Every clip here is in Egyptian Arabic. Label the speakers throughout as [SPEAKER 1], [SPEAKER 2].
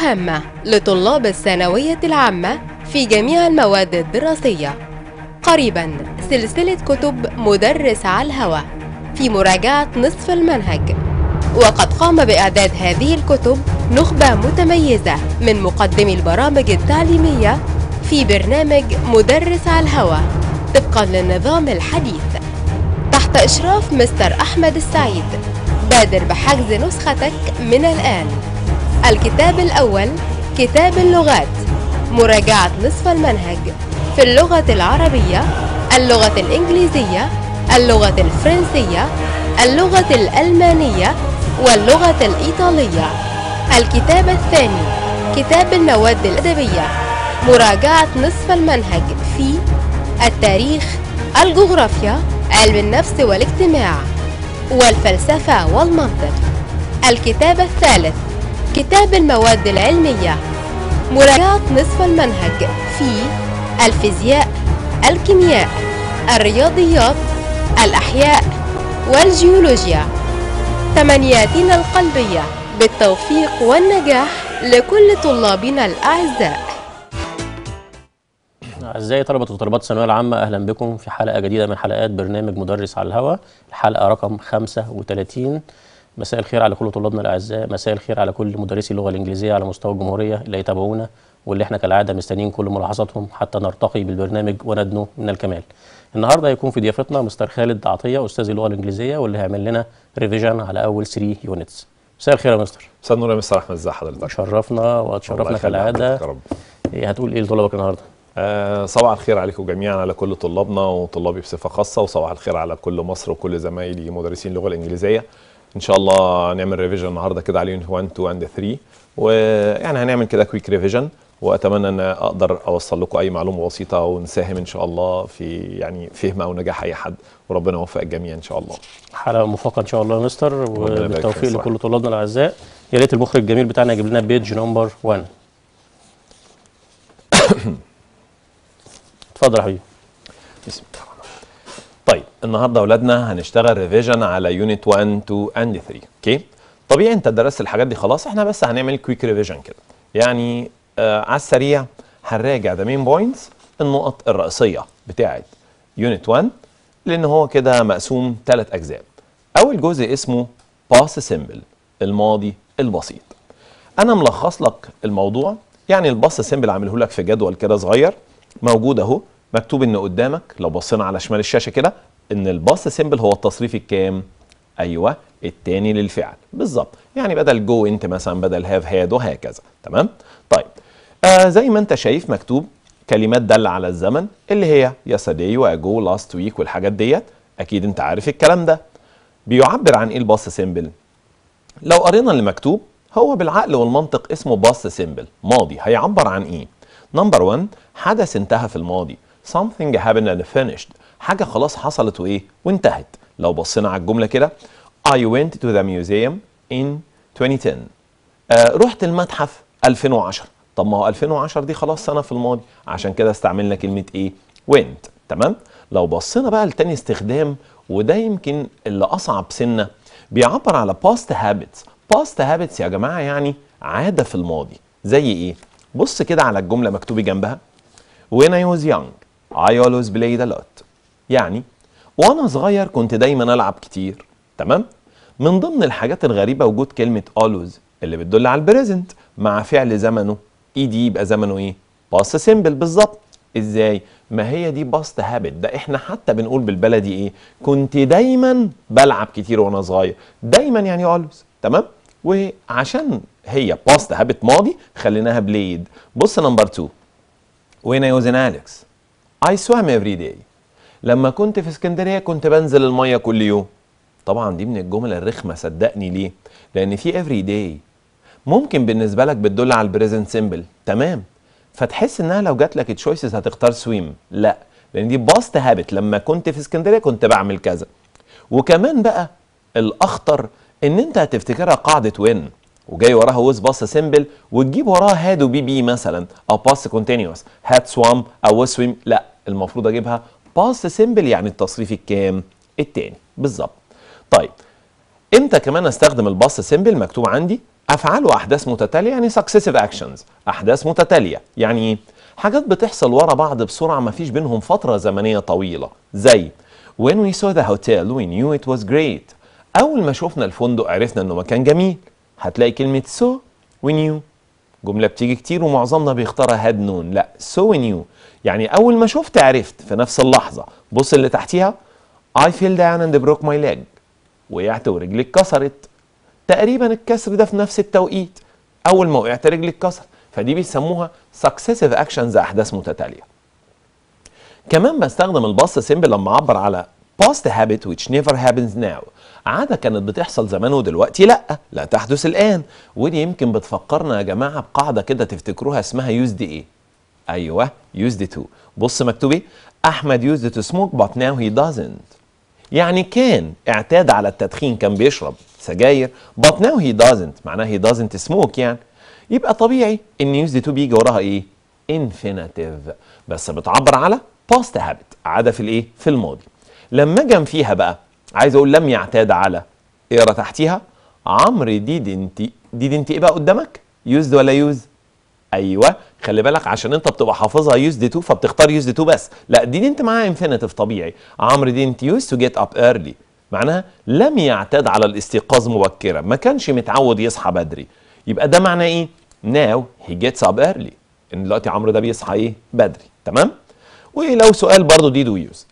[SPEAKER 1] هامة لطلاب الثانوية العامة في جميع المواد الدراسية قريبا سلسلة كتب مدرس على الهوى في مراجعة نصف المنهج وقد قام بإعداد هذه الكتب نخبة متميزة من مقدمي البرامج التعليمية في برنامج مدرس على الهوى طبقا للنظام الحديث تحت إشراف مستر أحمد السعيد بادر بحجز نسختك من الآن الكتاب الأول كتاب اللغات مراجعة نصف المنهج في اللغة العربية اللغة الإنجليزية اللغة الفرنسية اللغة الألمانية واللغة الإيطالية الكتاب الثاني كتاب المواد الأدبية مراجعة نصف المنهج في التاريخ الجغرافيا علم النفس والاجتماع والفلسفة والمنطق الكتاب الثالث كتاب المواد العلمية مراجعة نصف المنهج في الفيزياء الكيمياء الرياضيات الأحياء والجيولوجيا تمنياتنا القلبية بالتوفيق والنجاح لكل طلابنا الأعزاء
[SPEAKER 2] أعزائي طلبة وطالبات الثانوية العامة أهلا بكم في حلقة جديدة من حلقات برنامج مدرس على الهواء الحلقة رقم 35 مساء الخير على كل طلابنا الأعزاء مساء الخير على كل مدرسي اللغة الإنجليزية على مستوى الجمهورية اللي يتابعونا واللي احنا كالعادة مستنيين كل ملاحظاتهم حتى نرتقي بالبرنامج وندنو من الكمال النهارده هيكون في ضيافتنا مستر خالد عطية أستاذ اللغة الإنجليزية واللي هيعمل لنا ريفيجن على أول 3 يونتس مساء الخير يا مستر
[SPEAKER 3] مساء النور يا مستر احمد ازي حضرتك
[SPEAKER 2] شرفنا
[SPEAKER 3] الله
[SPEAKER 2] وتشرفنا
[SPEAKER 3] يخليك
[SPEAKER 2] كالعادة
[SPEAKER 3] يا رب
[SPEAKER 2] إيه هتقول إيه لطلابك النهارده؟
[SPEAKER 3] آه صباح الخير عليكم جميعا على كل طلابنا وطلابي بصفه خاصه وصباح الخير على كل مصر وكل زمايلي مدرسين اللغه الانجليزيه ان شاء الله نعمل ريفيجن النهارده كده على يونت 1 2 اند 3 ويعني هنعمل كده كويك ريفيجن واتمنى ان اقدر اوصل لكم اي معلومه بسيطه ونساهم ان شاء الله في يعني فهم او نجاح اي حد وربنا يوفق الجميع ان شاء الله
[SPEAKER 2] حلقة موفقة إن شاء الله يا مستر
[SPEAKER 3] يبارك فيك
[SPEAKER 2] وبالتوفيق
[SPEAKER 3] يا صاحبي.
[SPEAKER 2] لكل طلابنا الأعزاء يا ريت المخرج الجميل بتاعنا يجيب لنا بيج نمبر 1 اتفضل يا حبيبي
[SPEAKER 3] بسم الله الرحمن الرحيم. طيب النهارده اولادنا هنشتغل ريفيجن على يونت 1 2 اند 3 اوكي طبيعي انت درست الحاجات دي خلاص احنا بس هنعمل كويك ريفيجن كده يعني آه على السريع هنراجع ذا مين بوينتس النقط الرئيسيه بتاعه يونت 1 لان هو كده مقسوم ثلاث اجزاء اول جزء اسمه باس سيمبل الماضي البسيط انا ملخص لك الموضوع يعني الباص سيمبل عامله لك في جدول كده صغير موجود اهو مكتوب ان قدامك لو بصينا على شمال الشاشه كده ان الباص سيمبل هو التصريف الكام ايوه التاني للفعل بالظبط يعني بدل جو انت مثلا بدل هاف هاد وهكذا تمام طيب آه زي ما انت شايف مكتوب كلمات دالة على الزمن اللي هي yesterday واجو لاست ويك والحاجات ديت اكيد انت عارف الكلام ده بيعبر عن ايه الباص سيمبل لو قرينا اللي مكتوب هو بالعقل والمنطق اسمه باست سيمبل ماضي هيعبر عن ايه نمبر 1 حدث انتهى في الماضي something happened and finished حاجة خلاص حصلت وايه وانتهت لو بصينا على الجملة كده I went to the museum in 2010 آه رحت المتحف 2010 طب ما هو 2010 دي خلاص سنة في الماضي عشان كده استعملنا كلمة ايه went تمام لو بصينا بقى لتاني استخدام وده يمكن اللي أصعب سنة بيعبر على past habits past habits يا جماعة يعني عادة في الماضي زي ايه بص كده على الجملة مكتوبة جنبها When I was young I always played a lot يعني وانا صغير كنت دايما العب كتير تمام من ضمن الحاجات الغريبة وجود كلمة always اللي بتدل على البريزنت مع فعل زمنه اي دي يبقى زمنه ايه باست سيمبل بالظبط ازاي ما هي دي باست هابت ده احنا حتى بنقول بالبلدي ايه كنت دايما بلعب كتير وانا صغير دايما يعني always تمام وعشان هي باست هابت ماضي خليناها بليد بص نمبر 2 When I was in Alex I swam every day لما كنت في اسكندريه كنت بنزل الميه كل يوم طبعا دي من الجمل الرخمه صدقني ليه لان في every day ممكن بالنسبه لك بتدل على البريزنت سيمبل تمام فتحس انها لو جات لك تشويسز هتختار سويم لا لان دي باست هابت لما كنت في اسكندريه كنت بعمل كذا وكمان بقى الاخطر ان انت هتفتكرها قاعده وين وجاي وراها ويز باس سيمبل وتجيب وراها هاد وبي بي مثلا او باس كونتينيوس هاد سوام او سويم لا المفروض اجيبها باس سيمبل يعني التصريف الكام التاني بالظبط طيب امتى كمان استخدم الباص سيمبل مكتوب عندي افعال واحداث متتاليه يعني successive actions احداث متتاليه يعني ايه حاجات بتحصل ورا بعض بسرعه ما فيش بينهم فتره زمنيه طويله زي when we saw the hotel we knew it was great اول ما شفنا الفندق عرفنا انه مكان جميل هتلاقي كلمه so we knew جمله بتيجي كتير ومعظمنا بيختارها هاد نون لا so we knew يعني اول ما شفت عرفت في نفس اللحظه بص اللي تحتيها I fell down and broke my leg وقعت ورجلي اتكسرت تقريبا الكسر ده في نفس التوقيت اول ما وقعت رجلي اتكسر فدي بيسموها successive actions احداث متتاليه كمان بستخدم الباست سيمبل لما اعبر على past habit which never happens now عادة كانت بتحصل زمان ودلوقتي لا لا تحدث الآن ودي يمكن بتفكرنا يا جماعة بقاعدة كده تفتكروها اسمها used ايه ايوه used to بص مكتوب ايه احمد used to smoke but now he doesn't يعني كان اعتاد على التدخين كان بيشرب سجاير but now he doesn't معناه he doesn't smoke يعني يبقى طبيعي ان used to بيجي وراها ايه infinitive بس بتعبر على past habit عادة في الايه في الماضي لما اجي فيها بقى عايز اقول لم يعتاد على اقرا تحتيها عمرو didn't didn't ايه بقى قدامك used ولا use ايوه خلي بالك عشان انت بتبقى حافظها يوزد تو فبتختار يوزد تو بس لا دي انت معاها انفينيتيف طبيعي عمرو didn't used to get up early معناها لم يعتاد على الاستيقاظ مبكرا ما كانش متعود يصحى بدري يبقى ده معناه ايه now he gets up early ان دلوقتي عمرو ده بيصحى ايه بدري تمام ولو سؤال برضو دي دو يوز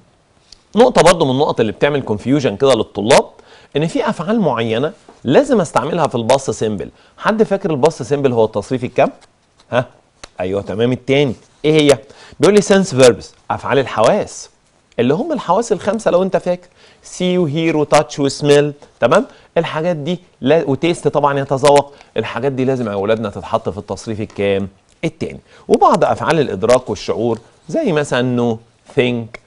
[SPEAKER 3] نقطه برضو من النقط اللي بتعمل كونفيوجن كده للطلاب ان في افعال معينه لازم استعملها في الباص سيمبل حد فاكر الباص سيمبل هو التصريف الكام ها ايوه تمام التاني ايه هي بيقول لي سنس فيربس افعال الحواس اللي هم الحواس الخمسه لو انت فاكر سي وهير وتاتش وسميل تمام الحاجات دي لا وتيست طبعا يتذوق الحاجات دي لازم يا اولادنا تتحط في التصريف الكام التاني وبعض افعال الادراك والشعور زي مثلا نو ثينك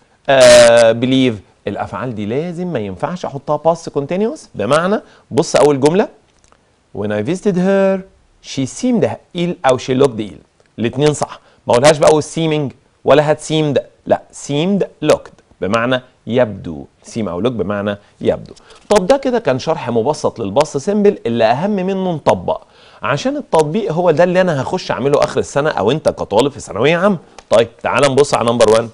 [SPEAKER 3] بليف الافعال دي لازم ما ينفعش احطها باست كونتينيوس بمعنى بص اول جمله when I visited her she seemed ill او she looked ill الاثنين صح ما اقولهاش بقى was seeming ولا had seemed لا seemed looked بمعنى يبدو سيم او لوك بمعنى يبدو طب ده كده كان شرح مبسط للباص سيمبل اللي اهم منه نطبق عشان التطبيق هو ده اللي انا هخش اعمله اخر السنه او انت كطالب في ثانويه عامه طيب تعال نبص على نمبر 1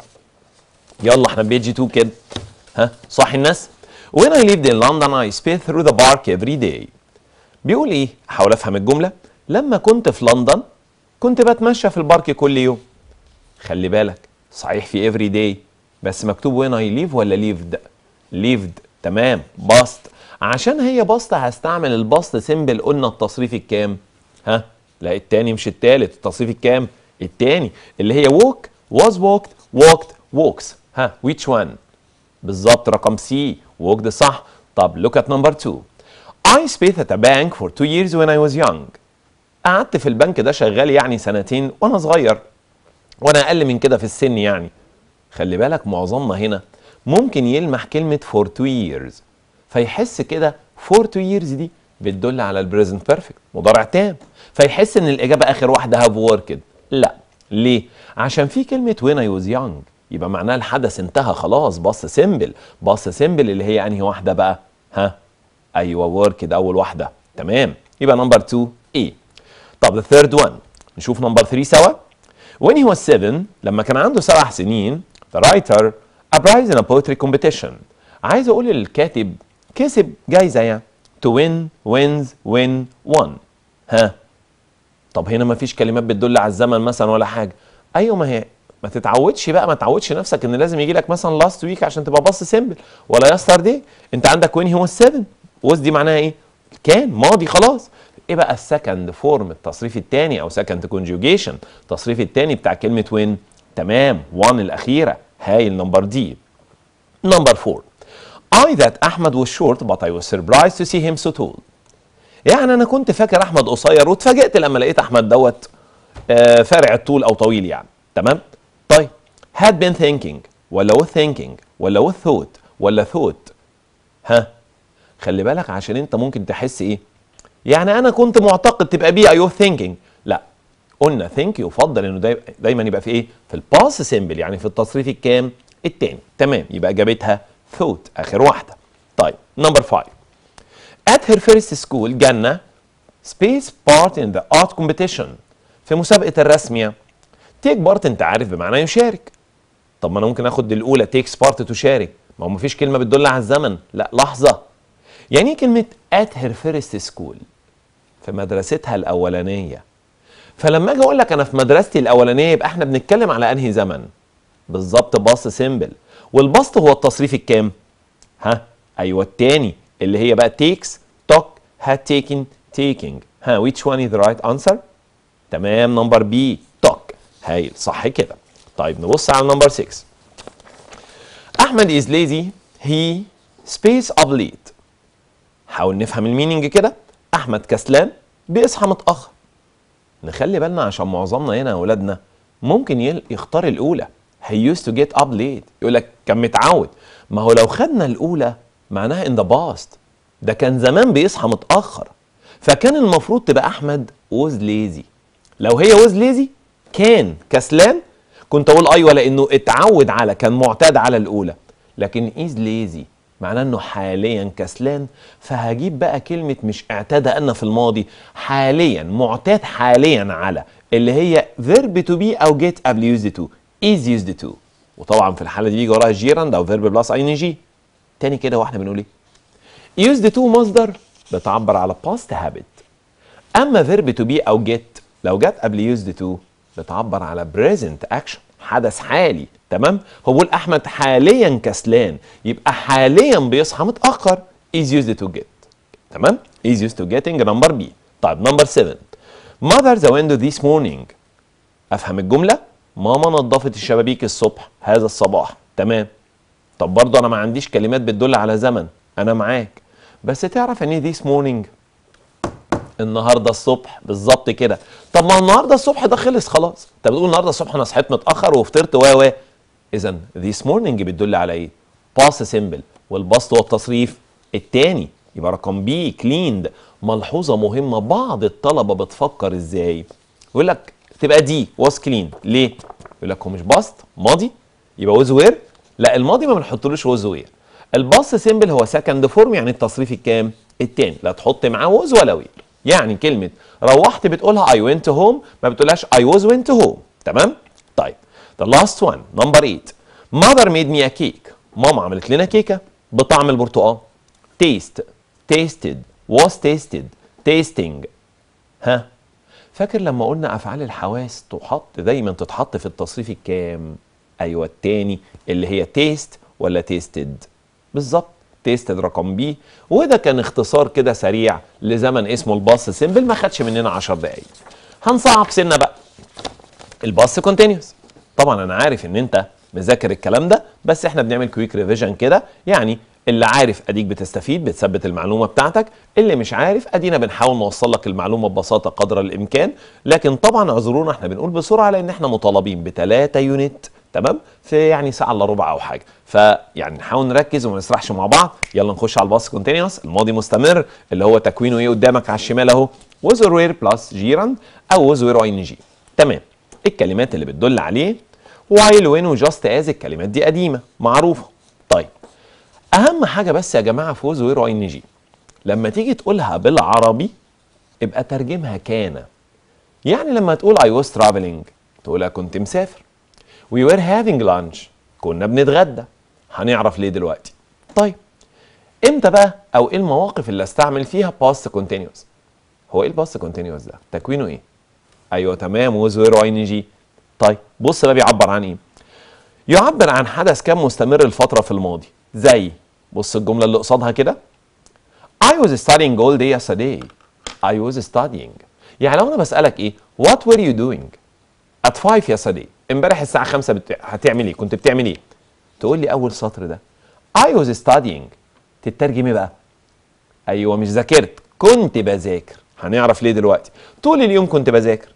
[SPEAKER 3] يلا احنا بيجي 2 كده ها صح الناس When I lived in London I sped through the park every day بيقول ايه احاول افهم الجمله لما كنت في لندن كنت بتمشى في البارك كل يوم خلي بالك صحيح في every day بس مكتوب when I live ولا lived lived تمام باست عشان هي باست هستعمل الباست سيمبل قلنا التصريف الكام ها لا التاني مش التالت التصريف الكام التاني اللي هي walk was walked walked walks ها which one بالظبط رقم سي walked صح طب look at number two I spent at a bank for two years when I was young قعدت في البنك ده شغال يعني سنتين وانا صغير وانا اقل من كده في السن يعني خلي بالك معظمنا هنا ممكن يلمح كلمة for two years فيحس كده for two years دي بتدل على البريزنت بيرفكت مضارع تام فيحس ان الاجابة اخر واحدة have worked لا ليه؟ عشان في كلمة when I was young يبقى معناها الحدث انتهى خلاص باص سيمبل باص سيمبل اللي هي انهي واحدة بقى؟ ها؟ ايوه worked اول واحدة تمام يبقى نمبر 2 ايه طب the third one نشوف نمبر 3 سوا when he was seven لما كان عنده سبع سنين the writer a prize in a poetry competition عايز اقول الكاتب كسب جايزه يعني to win wins win won ها طب هنا ما فيش كلمات بتدل على الزمن مثلا ولا حاجه ايوه ما هي ما تتعودش بقى ما تعودش نفسك ان لازم يجي لك مثلا لاست ويك عشان تبقى باص سيمبل ولا يسترداي انت عندك وين هو 7 وز دي معناها ايه كان ماضي خلاص ايه بقى السكند فورم التصريف الثاني او سكند كونجوجيشن التصريف الثاني بتاع كلمه وين تمام 1 الاخيره هايل نمبر دي نمبر 4 I that أحمد was short but I was surprised to see him so tall يعني أنا كنت فاكر أحمد قصير واتفاجئت لما لقيت أحمد دوت آه فارع الطول أو طويل يعني تمام طيب had been thinking ولا was thinking ولا was thought ولا thought ها خلي بالك عشان أنت ممكن تحس إيه يعني أنا كنت معتقد تبقى بي I was thinking لا قلنا think يفضل انه داي دايما يبقى في ايه؟ في الباس سيمبل يعني في التصريف الكام؟ التاني تمام يبقى اجابتها thought اخر واحده. طيب نمبر 5 At her first school جنة space part in the art competition في مسابقة الرسم يعني take part انت عارف بمعنى يشارك طب ما انا ممكن اخد الاولى takes part تشارك ما هو مفيش كلمة بتدل على الزمن لا لحظة يعني ايه كلمة at her first school في مدرستها الأولانية فلما اجي اقول لك انا في مدرستي الأولانية يبقى احنا بنتكلم على انهي زمن بالظبط باص سيمبل والبسط هو التصريف الكام ها ايوه التاني اللي هي بقى takes took had taken taking ها which one is the right answer تمام نمبر بي took هايل صح كده طيب نبص على نمبر 6 احمد is lazy he space up late حاول نفهم الميننج كده احمد كسلان بيصحى متاخر نخلي بالنا عشان معظمنا هنا يا اولادنا ممكن يل- يختار الاولى he used to get up late يقول لك كان متعود ما هو لو خدنا الاولى معناها in the past ده كان زمان بيصحى متاخر فكان المفروض تبقى احمد was lazy لو هي was lazy كان كسلان كنت اقول ايوه لانه اتعود على كان معتاد على الاولى لكن is lazy معناه انه حاليا كسلان فهجيب بقى كلمه مش اعتاد ان في الماضي حاليا معتاد حاليا على اللي هي verb to be او get قبل used to is used to وطبعا في الحاله دي بيجي وراها جيراند او verb بلس اي ان جي تاني كده واحنا بنقول ايه used to مصدر بتعبر على past habit اما verb to be او get لو جت قبل used to بتعبر على present action حدث حالي تمام هو بيقول احمد حاليا كسلان يبقى حاليا بيصحى متاخر is used to get تمام is used to getting number B طيب number 7 mother the window this morning افهم الجمله ماما نظفت الشبابيك الصبح هذا الصباح تمام طب برضه انا ما عنديش كلمات بتدل على زمن انا معاك بس تعرف ان ايه this morning النهارده الصبح بالظبط كده طب ما النهارده الصبح ده خلص خلاص انت بتقول النهارده الصبح انا صحيت متاخر وفطرت و و اذا this morning بتدل على ايه باس سيمبل والبسط هو التصريف الثاني يبقى رقم بي كليند ملحوظه مهمه بعض الطلبه بتفكر ازاي يقول لك تبقى دي واز كلين ليه يقول لك هو مش باست ماضي يبقى وز وير لا الماضي ما بنحطلوش وز وير الباص سيمبل هو سكند فورم يعني التصريف الكام التاني لا تحط معاه وز ولا وير يعني كلمه روحت بتقولها I went home ما بتقولهاش I was went home تمام طيب the last one number 8 mother made me a cake ماما عملت لنا كيكه بطعم البرتقال taste tasted was tasted tasting ها فاكر لما قلنا افعال الحواس تحط دايما تتحط في التصريف الكام ايوه التاني اللي هي تيست ولا تيستد بالظبط تيستد رقم بي وده كان اختصار كده سريع لزمن اسمه الباص سيمبل ما خدش مننا 10 دقايق هنصعب سنه بقى الباص كونتينيوس طبعا انا عارف ان انت مذاكر الكلام ده بس احنا بنعمل كويك ريفيجن كده يعني اللي عارف اديك بتستفيد بتثبت المعلومه بتاعتك اللي مش عارف ادينا بنحاول نوصل لك المعلومه ببساطه قدر الامكان لكن طبعا اعذرونا احنا بنقول بسرعه لان احنا مطالبين بثلاثه يونت تمام في يعني ساعه الا ربع او حاجه فيعني نحاول نركز وما نسرحش مع بعض يلا نخش على الباص كونتينيوس الماضي مستمر اللي هو تكوينه ايه قدامك على الشمال اهو was or were بلس جيراند او was were ان جي تمام الكلمات اللي بتدل عليه while when وجاست از الكلمات دي قديمه معروفه طيب اهم حاجه بس يا جماعه في was were ان جي لما تيجي تقولها بالعربي ابقى ترجمها كان يعني لما تقول I was traveling تقولها كنت مسافر We were having lunch كنا بنتغدى هنعرف ليه دلوقتي طيب امتى بقى او ايه المواقف اللي استعمل فيها past continuous هو ايه الباست continuous ده تكوينه ايه ايوه تمام was were ان جي طيب بص بقى بيعبر عن ايه يعبر عن حدث كان مستمر الفتره في الماضي زي بص الجمله اللي قصادها كده I was studying all day yesterday I was studying يعني لو انا بسالك ايه what were you doing at 5 yesterday امبارح الساعه 5 بت... هتعمل ايه كنت بتعمل ايه تقول لي اول سطر ده I was studying تترجم ايه بقى ايوه مش ذاكرت كنت بذاكر هنعرف ليه دلوقتي طول اليوم كنت بذاكر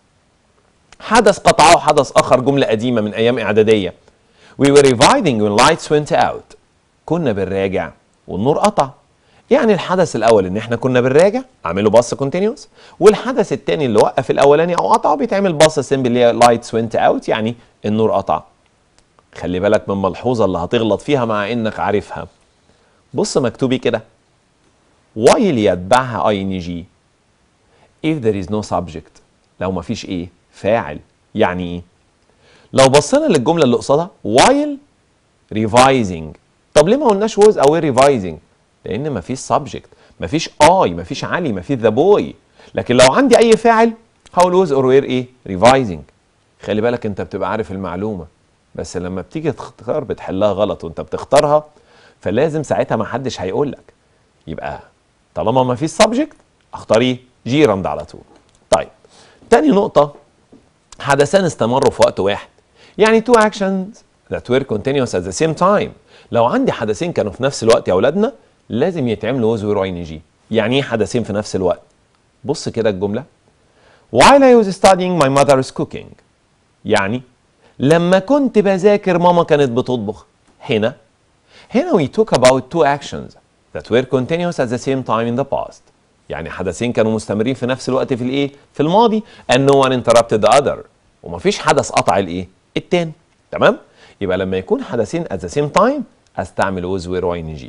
[SPEAKER 3] حدث قطعه حدث اخر جمله قديمه من ايام اعداديه We were revising when lights went out كنا بنراجع والنور قطع يعني الحدث الاول ان احنا كنا بنراجع اعمله باص كونتينيوس والحدث الثاني اللي وقف الاولاني او قطعه بيتعمل باص سيمبل اللي هي لايتس وينت اوت يعني النور قطع خلي بالك من الملحوظه اللي هتغلط فيها مع انك عارفها بص مكتوبي كده وايل يتبعها اي ان جي if there is no subject لو ما فيش ايه فاعل يعني ايه لو بصينا للجمله اللي قصادها while revising طب ليه ما قلناش was او revising لان ما فيش subject ما فيش I ما فيش علي ما فيش the boy لكن لو عندي اي فاعل هقول was or were ايه revising خلي بالك انت بتبقى عارف المعلومه بس لما بتيجي تختار بتحلها غلط وانت بتختارها فلازم ساعتها ما حدش هيقول لك يبقى طالما ما فيش subject اختار ايه جيراند على طول طيب تاني نقطه حدثان استمروا في وقت واحد يعني two actions that were continuous at the same time لو عندي حدثين كانوا في نفس الوقت يا اولادنا لازم يتعملوا was were ing يعني ايه حدثين في نفس الوقت بص كده الجمله while I was studying my mother's cooking يعني لما كنت بذاكر ماما كانت بتطبخ هنا هنا we talk about two actions that were continuous at the same time in the past يعني حدثين كانوا مستمرين في نفس الوقت في الايه في الماضي and no one interrupted the other ومفيش حدث قطع الايه التاني تمام يبقى لما يكون حدثين at the same time استعمل was were ing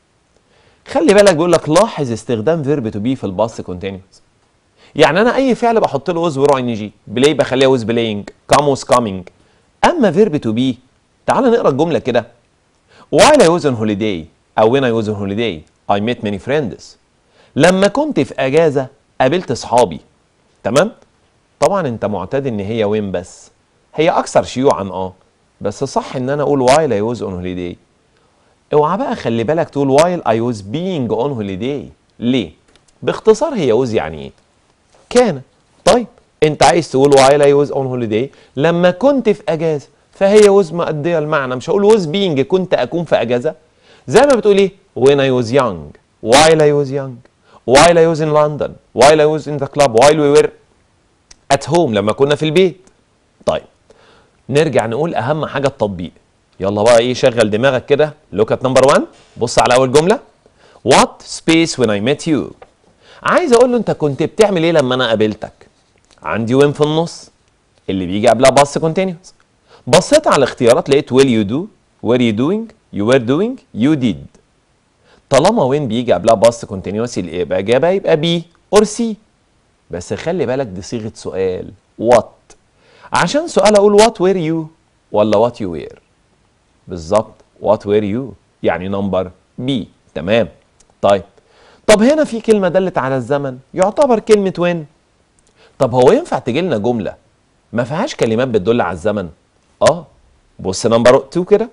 [SPEAKER 3] خلي بالك بيقول لك لاحظ استخدام فيرب تو بي في الباست كونتينيوس يعني انا اي فعل بحط له was were ing بلاي بخليها was playing come was coming اما فيرب تو بي تعال نقرا الجمله كده while I was on holiday او when I was on holiday I met many friends لما كنت في اجازه قابلت اصحابي تمام طبعا انت معتاد ان هي وين بس هي اكثر شيوعا اه بس صح ان انا اقول while I was on holiday اوعى بقى خلي بالك تقول while I was being on holiday ليه باختصار هي was يعني ايه كان طيب انت عايز تقول while I was on holiday لما كنت في اجازه فهي was مؤديه المعنى مش هقول was being كنت اكون في اجازه زي ما بتقول ايه when I was young while I was young while I was in London while I was in the club while we were at home لما كنا في البيت طيب نرجع نقول اهم حاجه التطبيق يلا بقى ايه شغل دماغك كده لوك ات نمبر 1 بص على اول جمله what space when I met you عايز اقول له انت كنت بتعمل ايه لما انا قابلتك عندي وين في النص اللي بيجي قبلها باست كونتينيوس بصيت على الاختيارات لقيت will you do were you doing you were doing you did طالما وين بيجي قبلها باست كونتينيوس الاجابه يبقى بي اور سي بس خلي بالك دي صيغه سؤال وات عشان سؤال اقول وات وير يو ولا وات يو وير بالظبط وات وير يو يعني نمبر بي تمام طيب طب هنا في كلمه دلت على الزمن يعتبر كلمه وين طب هو ينفع تجي لنا جمله ما فيهاش كلمات بتدل على الزمن اه بص نمبر 2 كده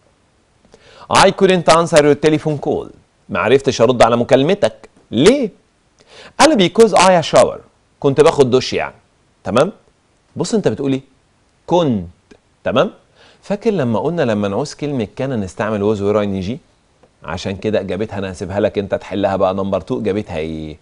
[SPEAKER 3] I couldn't answer your telephone call ما عرفتش ارد على مكالمتك ليه قال لي because I a shower كنت باخد دش يعني تمام بص انت بتقول ايه كنت تمام فاكر لما قلنا لما نعوز كلمه كان نستعمل ووز وير ان جي عشان كده اجابتها انا هسيبها لك انت تحلها بقى نمبر 2 اجابتها ايه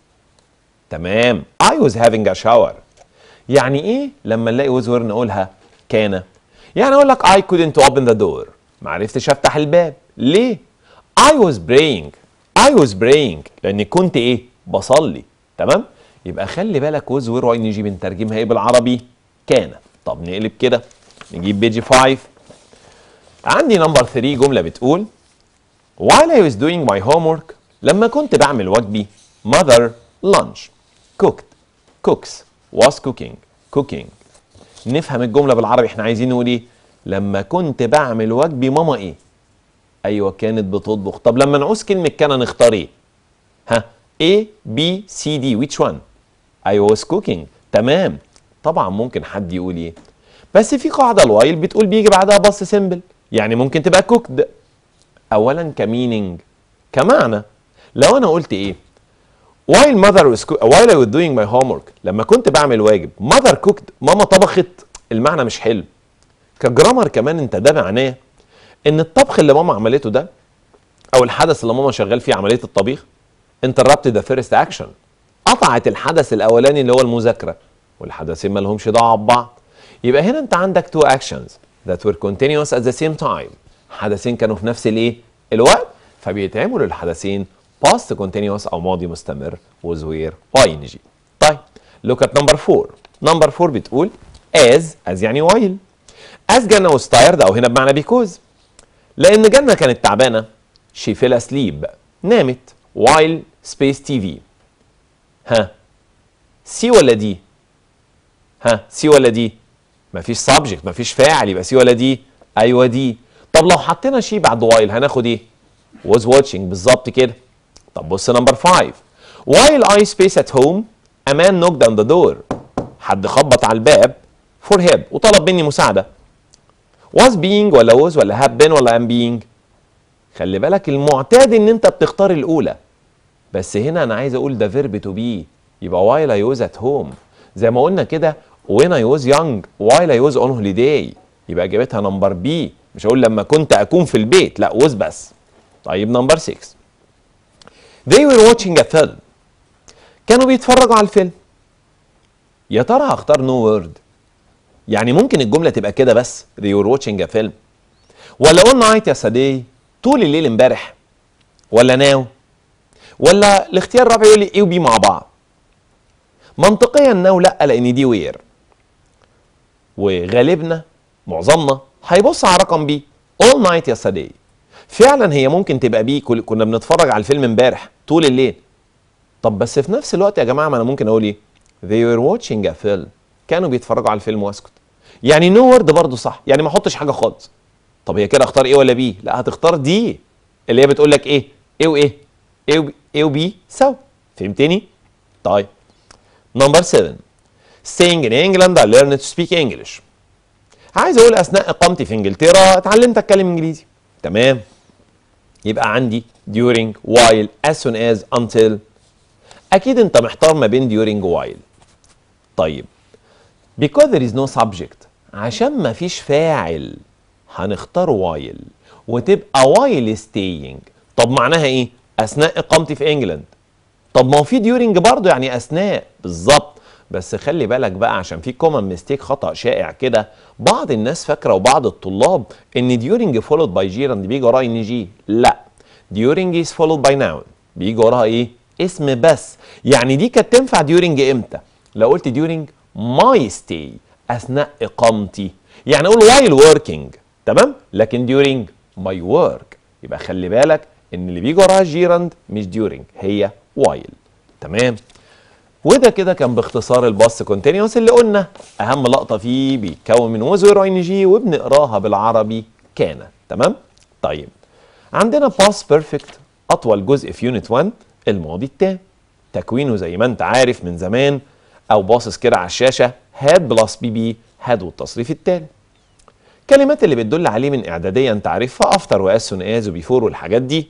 [SPEAKER 3] تمام I was having a shower يعني ايه لما نلاقي ووز وير نقولها كان يعني اقول لك I couldn't open the door ما عرفتش افتح الباب ليه I was praying I was praying لاني كنت ايه بصلي تمام يبقى خلي بالك وز وير واي نيجي بنترجمها ايه بالعربي كان طب نقلب كده نجيب بيجي 5 عندي نمبر 3 جمله بتقول while I was doing my homework لما كنت بعمل واجبي mother lunch cooked cooks was cooking cooking نفهم الجمله بالعربي احنا عايزين نقول ايه لما كنت بعمل واجبي ماما ايه ايوه كانت بتطبخ طب لما نعوز كلمه كان نختار ايه ها A B C D which one I was cooking تمام طبعا ممكن حد يقول ايه بس في قاعده الوايل بتقول بيجي بعدها باص سيمبل يعني ممكن تبقى كوكد اولا كمينينج كمعنى لو انا قلت ايه while mother was cook- while I was doing my homework لما كنت بعمل واجب mother cooked ماما طبخت المعنى مش حلو كجرامر كمان انت ده معناه ان الطبخ اللي ماما عملته ده او الحدث اللي ماما شغال فيه عمليه الطبيخ interrupted the first action قطعت الحدث الاولاني اللي هو المذاكره والحدثين ما لهمش دعوه ببعض يبقى هنا انت عندك two actions that were continuous at the same time حدثين كانوا في نفس الايه الوقت فبيتعملوا الحدثين past continuous او ماضي مستمر was were ing طيب look at number 4 number 4 بتقول as as يعني while as جنة was tired او هنا بمعنى because لان جنة كانت تعبانه she fell asleep نامت while space TV ها سي ولا دي ها سي ولا دي مفيش سبجكت مفيش فاعل يبقى سي ولا دي ايوه دي طب لو حطينا شي بعد وايل هناخد ايه was watching بالظبط كده طب بص نمبر 5 while I space at home a man knocked on the door حد خبط على الباب for help وطلب مني مساعده was being ولا was ولا have been ولا am being خلي بالك المعتاد ان انت بتختار الاولى بس هنا انا عايز اقول ده فيرب تو بي يبقى while I was at home زي ما قلنا كده when I was young while I was on holiday يبقى اجابتها نمبر بي مش هقول لما كنت اكون في البيت لا was بس طيب نمبر 6 they were watching a film كانوا بيتفرجوا على الفيلم يا ترى هختار نو no word يعني ممكن الجمله تبقى كده بس they were watching a film ولا all night yesterday طول الليل امبارح ولا ناو ولا الاختيار الرابع يقول لي ايه وبي مع بعض منطقيا ناو لا لان دي وير وغالبنا معظمنا هيبص على رقم بي all night yesterday فعلا هي ممكن تبقى بي كل- كنا بنتفرج على الفيلم امبارح طول الليل طب بس في نفس الوقت يا جماعه ما انا ممكن اقول ايه they were watching a film كانوا بيتفرجوا على الفيلم واسكت يعني نو وورد برضه صح يعني ما احطش حاجه خالص طب هي كده اختار ايه ولا بي لا هتختار دي اللي هي بتقول لك ايه ايه وايه ايه وبي ايه وبي سوا فهمتني طيب نمبر 7 staying in England I learned to speak English عايز اقول اثناء اقامتي في انجلترا اتعلمت اتكلم انجليزي تمام يبقى عندي during while as soon as until اكيد انت محتار ما بين during while طيب because there is no subject عشان ما فيش فاعل هنختار while وتبقى while staying طب معناها ايه اثناء اقامتي في انجلند طب ما هو في during برضه يعني اثناء بالظبط بس خلي بالك بقى عشان في كومن ميستيك خطا شائع كده بعض الناس فاكره وبعض الطلاب ان during followed by gerund بيجي وراها ان جي لا during is followed by noun بيجي وراها ايه اسم بس يعني دي كانت تنفع during امتى لو قلت during my stay اثناء اقامتي يعني اقول while working تمام لكن during my work يبقى خلي بالك ان اللي بيجي وراها جيرند مش during هي while تمام وده كده كان باختصار الباص كونتينيوس اللي قلنا اهم لقطه فيه بيتكون من وزر ان جي وبنقراها بالعربي كان تمام طيب عندنا باس بيرفكت اطول جزء في يونت 1 الماضي التام تكوينه زي ما انت عارف من زمان او باصص كده على الشاشه هاد بلس بي بي هاد والتصريف التالي كلمات اللي بتدل عليه من اعداديه انت عارفها افتر واس سون از وبيفور والحاجات دي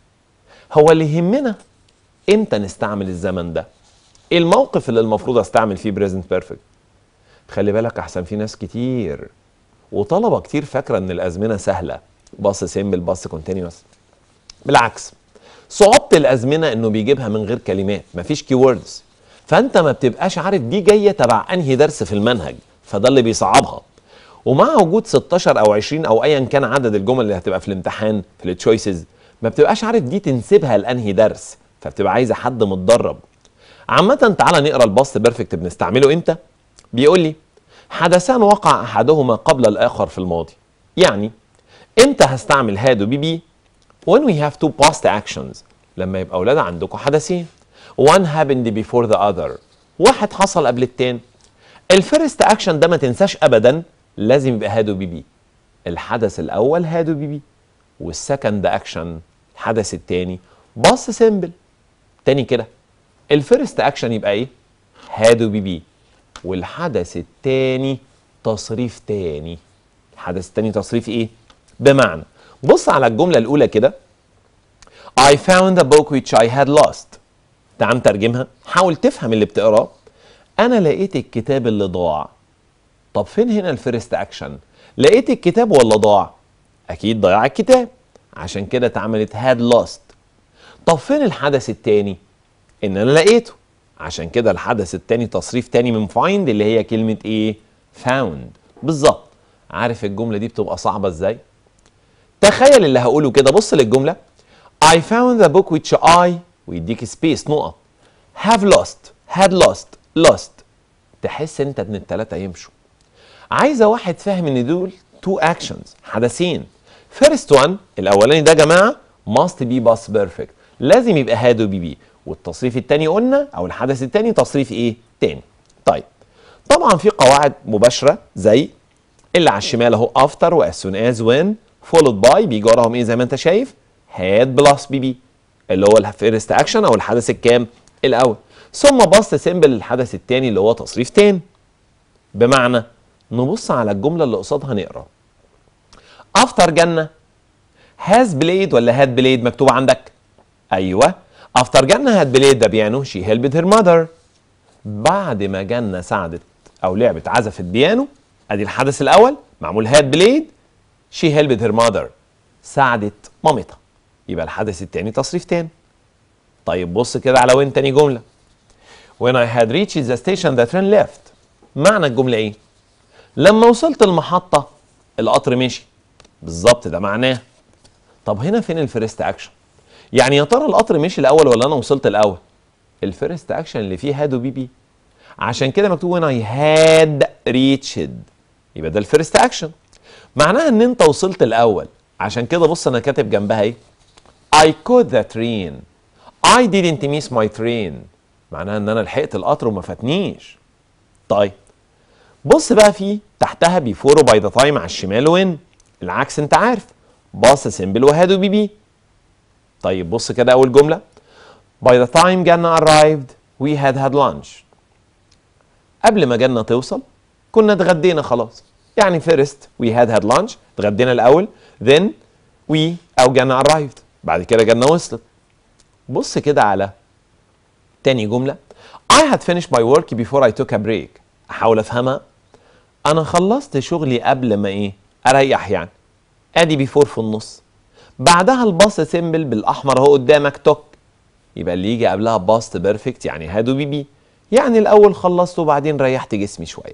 [SPEAKER 3] هو اللي يهمنا امتى نستعمل الزمن ده ايه الموقف اللي المفروض استعمل فيه بريزنت بيرفكت خلي بالك احسن في ناس كتير وطلبه كتير فاكره ان الازمنه سهله باص سيمبل باص كونتينيوس بالعكس صعوبه الازمنه انه بيجيبها من غير كلمات مفيش كي ووردز فانت ما بتبقاش عارف دي جايه تبع انهي درس في المنهج فده اللي بيصعبها ومع وجود 16 او 20 او ايا كان عدد الجمل اللي هتبقى في الامتحان في التشويسز ما بتبقاش عارف دي تنسبها لانهي درس فبتبقى عايزه حد متدرب عامة تعالى نقرا الباست بيرفكت بنستعمله امتى؟ بيقول لي حدثان وقع احدهما قبل الاخر في الماضي. يعني امتى هستعمل هاد وبي بي؟ when we have two past actions لما يبقى اولاد عندكم حدثين. one happened before the other واحد حصل قبل التاني. الفيرست اكشن ده ما تنساش ابدا لازم يبقى هاد وبي بي. الحدث الاول هاد وبي بي والسكند اكشن الحدث التاني باص سيمبل. تاني كده الفيرست اكشن يبقى ايه؟ هادو بي بي والحدث التاني تصريف تاني الحدث التاني تصريف ايه؟ بمعنى بص على الجملة الأولى كده I found a book which I had lost تعال نترجمها حاول تفهم اللي بتقراه أنا لقيت الكتاب اللي ضاع طب فين هنا الفيرست أكشن؟ لقيت الكتاب ولا ضاع؟ أكيد ضياع الكتاب عشان كده اتعملت had lost طب فين الحدث التاني؟ ان انا لقيته عشان كده الحدث التاني تصريف تاني من فايند اللي هي كلمة ايه فاوند بالظبط عارف الجملة دي بتبقى صعبة ازاي تخيل اللي هقوله كده بص للجملة I found the book which I ويديك سبيس نقط have lost had lost lost تحس انت ان التلاتة يمشوا عايزة واحد فاهم ان دول two actions حدثين first one الاولاني ده يا جماعة must be past perfect لازم يبقى had وبي بي والتصريف التاني قلنا او الحدث التاني تصريف ايه تاني طيب طبعا في قواعد مباشره زي اللي على الشمال اهو افتر واز سون از وين فولود باي بيجي وراهم ايه زي ما انت شايف هاد بلس بي بي اللي هو الفيرست اكشن او الحدث الكام الاول ثم باست سيمبل للحدث الثاني اللي هو تصريف تاني بمعنى نبص على الجمله اللي قصادها نقرا افتر جنه هاز بليد ولا هاد بليد مكتوب عندك ايوه افتر جنه هاد بليد ده بيانو شي هيلبت هير ماذر بعد ما جنه ساعدت او لعبت عزفت بيانو ادي الحدث الاول معمول هاد بليد شي هيلبت هير ماذر ساعدت مامتها يبقى الحدث الثاني تصريف تاني طيب بص كده على وين تاني جمله when I had reached the station the train left معنى الجمله ايه لما وصلت المحطه القطر مشي بالظبط ده معناه طب هنا فين الفيرست اكشن يعني يا ترى القطر مشي الاول ولا انا وصلت الاول الفيرست اكشن اللي فيه هاد وبي بي عشان كده مكتوب هنا I had reached يبقى ده الفيرست اكشن معناها ان انت وصلت الاول عشان كده بص انا كاتب جنبها ايه I caught the train I didn't miss my train معناها ان انا لحقت القطر وما فاتنيش طيب بص بقى في تحتها بيفور وباي ذا تايم على الشمال وين العكس انت عارف باص سيمبل وهاد وبي بي طيب بص كده اول جمله by the time جنة arrived we had had lunch قبل ما جنة توصل كنا اتغدينا خلاص يعني first we had had lunch اتغدينا الاول then we او جنة arrived بعد كده جنة وصلت بص كده على تاني جملة I had finished my work before I took a break احاول افهمها انا خلصت شغلي قبل ما ايه اريح يعني ادي بيفور في النص بعدها الباص سيمبل بالاحمر اهو قدامك توك يبقى اللي يجي قبلها باست بيرفكت يعني هادو بي بي يعني الاول خلصت وبعدين ريحت جسمي شويه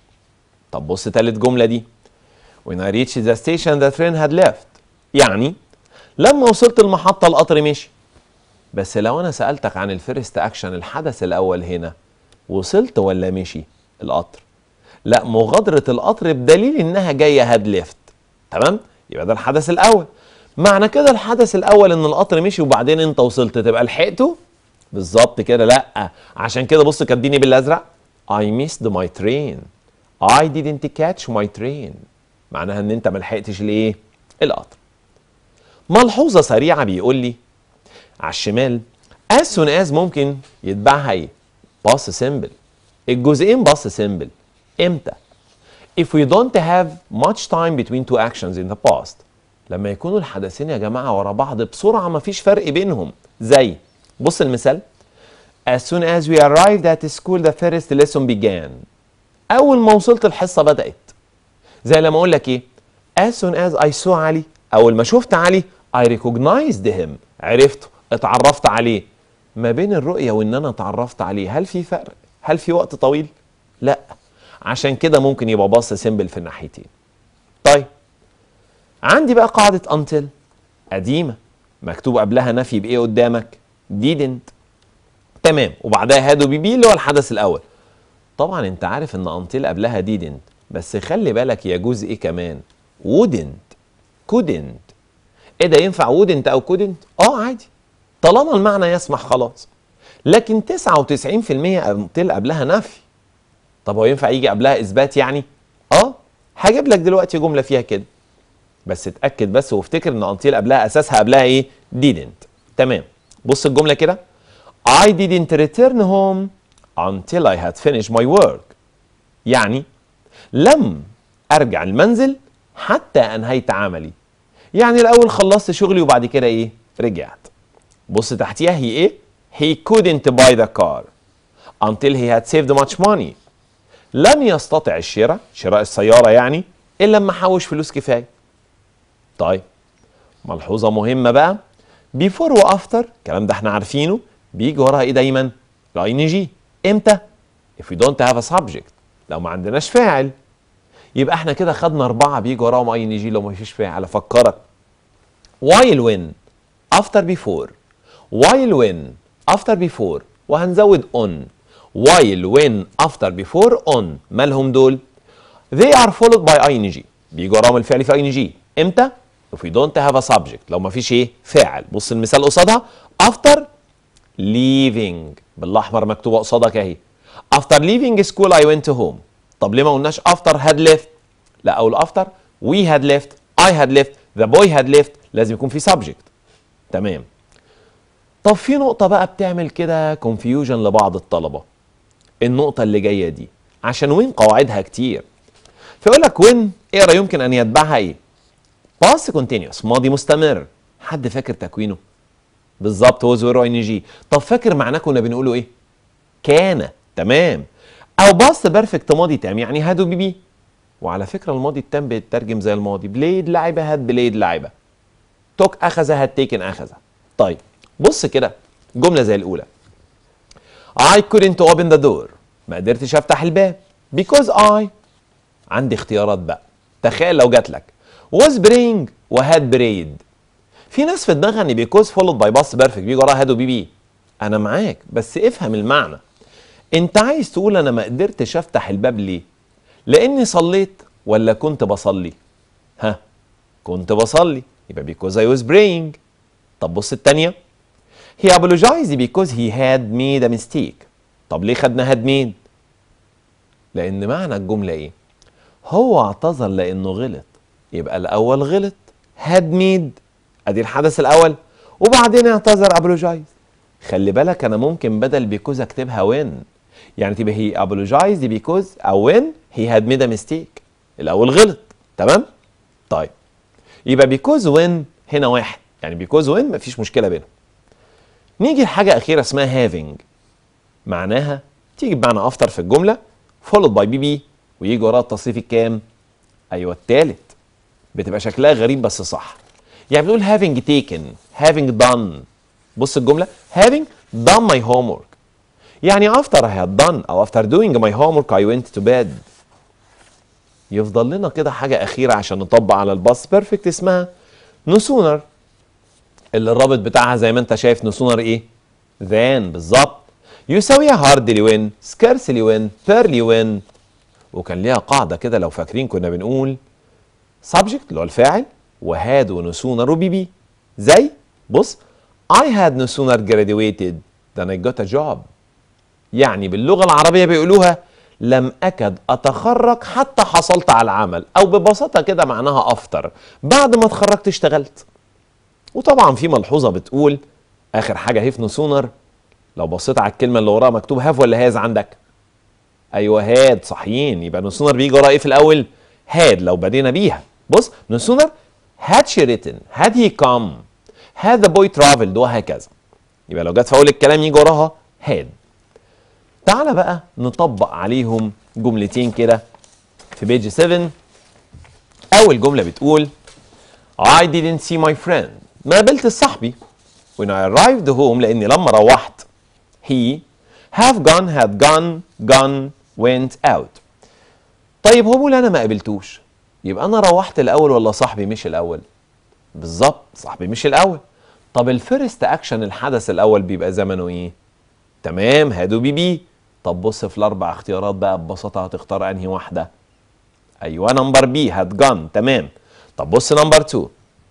[SPEAKER 3] طب بص تالت جمله دي when I reached the station the train had left يعني لما وصلت المحطه القطر مشي بس لو انا سالتك عن الفيرست اكشن الحدث الاول هنا وصلت ولا مشي القطر لا مغادره القطر بدليل انها جايه هاد ليفت تمام يبقى ده الحدث الاول معنى كده الحدث الاول ان القطر مشي وبعدين انت وصلت تبقى لحقته بالظبط كده لا عشان كده بص كاتبيني بالازرق I missed my train I didn't catch my train معناها ان انت ما لحقتش الايه القطر ملحوظه سريعه بيقول لي على الشمال as soon as ممكن يتبعها ايه باص سيمبل الجزئين باص سيمبل امتى if we don't have much time between two actions in the past لما يكونوا الحدثين يا جماعه ورا بعض بسرعه مفيش فرق بينهم زي بص المثال as soon as we arrived at school the first lesson began اول ما وصلت الحصه بدات زي لما اقول لك ايه as soon as I saw علي اول ما شفت علي I recognized him عرفته اتعرفت عليه ما بين الرؤيه وان انا اتعرفت عليه هل في فرق هل في وقت طويل لا عشان كده ممكن يبقى باص سيمبل في الناحيتين طيب عندي بقى قاعده until قديمه مكتوب قبلها نفي بايه قدامك didn't تمام وبعدها هادو بي بي اللي هو الحدث الاول طبعا انت عارف ان انتل قبلها didn't بس خلي بالك يجوز ايه كمان wouldn't couldn't ايه ده ينفع wouldn't او couldn't اه عادي طالما المعنى يسمح خلاص لكن 99% انتل قبلها نفي طب هو ينفع يجي قبلها اثبات يعني اه هجيب لك دلوقتي جمله فيها كده بس اتاكد بس وافتكر ان انتل قبلها اساسها قبلها ايه didn't تمام بص الجمله كده I didn't return home until I had finished my work يعني لم ارجع المنزل حتى انهيت عملي يعني الاول خلصت شغلي وبعد كده ايه رجعت بص تحتيها هي ايه he couldn't buy the car until he had saved much money لم يستطع الشراء شراء السيارة يعني إلا لما حوش فلوس كفاية طيب ملحوظة مهمة بقى before و after الكلام ده احنا عارفينه بيجي وراها ايه دايما الاي ان جي امتى if we don't have a subject لو ما عندناش فاعل يبقى احنا كده خدنا اربعه بيجي وراهم اي ان جي لو ما فيش فاعل افكرك while when after before while when after before وهنزود on while when after before on مالهم دول they are followed by ing بيجي وراهم الفعل في ing امتى if we don't have a subject لو ما فيش ايه فاعل بص المثال قصادها after leaving بالاحمر مكتوبه قصادك اهي after leaving school I went home طب ليه ما قلناش after had left لا اقول after we had left I had left the boy had left لازم يكون في subject تمام طب في نقطة بقى بتعمل كده confusion لبعض الطلبة النقطة اللي جاية دي عشان وين قواعدها كتير فيقول لك وين اقرا يمكن ان يتبعها ايه باست كونتينيوس ماضي مستمر حد فاكر تكوينه بالظبط هو زورو ان جي طب فاكر معناه كنا بنقوله ايه كان تمام او باست بيرفكت ماضي تام يعني هادو بي بي وعلى فكره الماضي التام بيترجم زي الماضي بليد لعبه هاد بليد لعبه توك اخذ هاد تيكن اخذ طيب بص كده جمله زي الاولى I couldn't open the door ما قدرتش افتح الباب because I عندي اختيارات بقى تخيل لو جات لك was praying وهاد prayed في ناس في دماغها ان because followed by past perfect بيجي وراها هاد وبي بي انا معاك بس افهم المعنى انت عايز تقول انا ما قدرتش افتح الباب ليه لاني صليت ولا كنت بصلي ها كنت بصلي يبقى because I was praying طب بص التانية he apologized because he had made a mistake طب ليه خدنا had made لان معنى الجملة ايه هو اعتذر لانه غلط يبقى الاول غلط had made ادي الحدث الاول وبعدين اعتذر apologize خلي بالك انا ممكن بدل بيكوز اكتبها وين يعني تبقى هي apologized بيكوز او وين he had made a mistake الاول غلط تمام طيب يبقى بيكوز وين هنا واحد يعني بيكوز وين مفيش مشكله بينهم نيجي لحاجه اخيره اسمها having معناها تيجي بمعنى افتر في الجمله followed by بي بي ويجي وراها التصريف الكام ايوه التالت بتبقى شكلها غريب بس صح يعني بنقول having taken having done بص الجمله having done my homework يعني after I had done او after doing my homework I went to bed يفضل لنا كده حاجه اخيره عشان نطبق على الباس بيرفكت اسمها no sooner اللي الرابط بتاعها زي ما انت شايف no sooner ايه than بالظبط يساويها hardly when scarcely when barely when وكان ليها قاعده كده لو فاكرين كنا بنقول subject اللي هو الفاعل وهاد ونسونر وبي بي زي بص I had no sooner graduated than I got a job يعني باللغة العربية بيقولوها لم أكد أتخرج حتى حصلت على العمل أو ببساطة كده معناها أفطر بعد ما اتخرجت اشتغلت وطبعا في ملحوظة بتقول آخر حاجة هيف نو سونر لو بصيت على الكلمة اللي وراها مكتوب هاف ولا هاز عندك ايوه هاد صحيين يبقى نو سونر بيجي وراه ايه في الاول هاد لو بدينا بيها بص نو سونر had she written had he come had the boy traveled وهكذا يبقى لو جت في اول الكلام يجي وراها had تعالى بقى نطبق عليهم جملتين كده في بيج 7 اول جمله بتقول I didn't see my friend ما قابلت صاحبي when I arrived home لاني لما روحت he have gone had gone gone went out طيب هو بيقول انا ما قابلتوش يبقى انا روحت الاول ولا صاحبي مش الاول بالظبط صاحبي مش الاول طب الفيرست اكشن الحدث الاول بيبقى زمنه ايه تمام هادو بي بي طب بص في الاربع اختيارات بقى ببساطه هتختار انهي واحده ايوه نمبر بي هاد جان تمام طب بص نمبر 2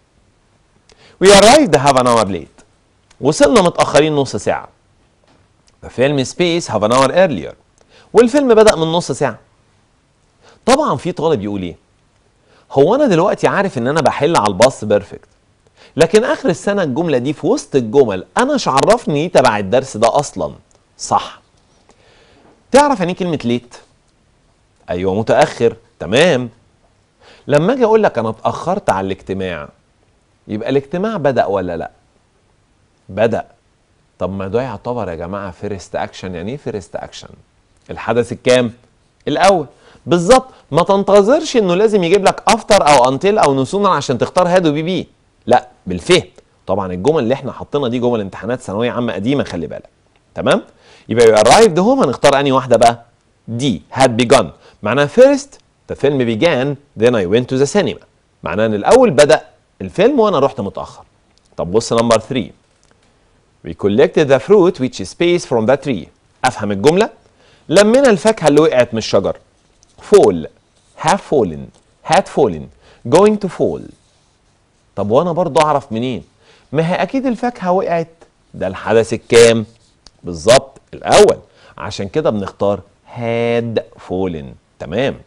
[SPEAKER 3] We arrived half an hour late وصلنا متأخرين نص ساعة The film space half an hour earlier والفيلم بدأ من نص ساعة طبعا في طالب يقول ايه هو انا دلوقتي عارف ان انا بحل على الباص بيرفكت لكن اخر السنه الجمله دي في وسط الجمل انا مش عرفني ايه تبع الدرس ده اصلا صح تعرف يعني ايه كلمه ليت ايوه متاخر تمام لما اجي اقول لك انا اتاخرت على الاجتماع يبقى الاجتماع بدا ولا لا بدا طب ما ده يعتبر يا جماعه فيرست اكشن يعني ايه فيرست اكشن الحدث الكام الاول بالظبط ما تنتظرش انه لازم يجيب لك افتر او انتل او نسونا عشان تختار هاد وبي بي لا بالفهم طبعا الجمل اللي احنا حاطينها دي جمل امتحانات ثانويه عامه قديمه خلي بالك تمام يبقى يو ارايفد هوم هنختار انهي واحده بقى دي had begun معناها first the film began then I went to the cinema معناها ان الاول بدا الفيلم وانا رحت متاخر طب بص نمبر 3 we collected the fruit which is spaced from the tree افهم الجمله لمينا الفاكهه اللي وقعت من الشجر fall have fallen had fallen going to fall طب وانا برضو اعرف منين ما هي اكيد الفاكهه وقعت ده الحدث الكام بالظبط الاول عشان كده بنختار had fallen تمام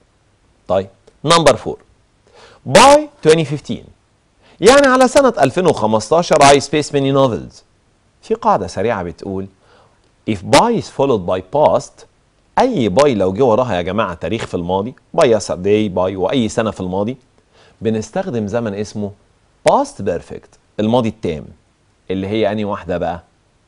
[SPEAKER 3] طيب نمبر 4 باي 2015 يعني على سنة 2015 I space many novels في قاعدة سريعة بتقول if by is followed by past أي باي لو جه وراها يا جماعة تاريخ في الماضي by yesterday by وأي سنة في الماضي بنستخدم زمن اسمه past perfect الماضي التام اللي هي أنهي واحدة بقى؟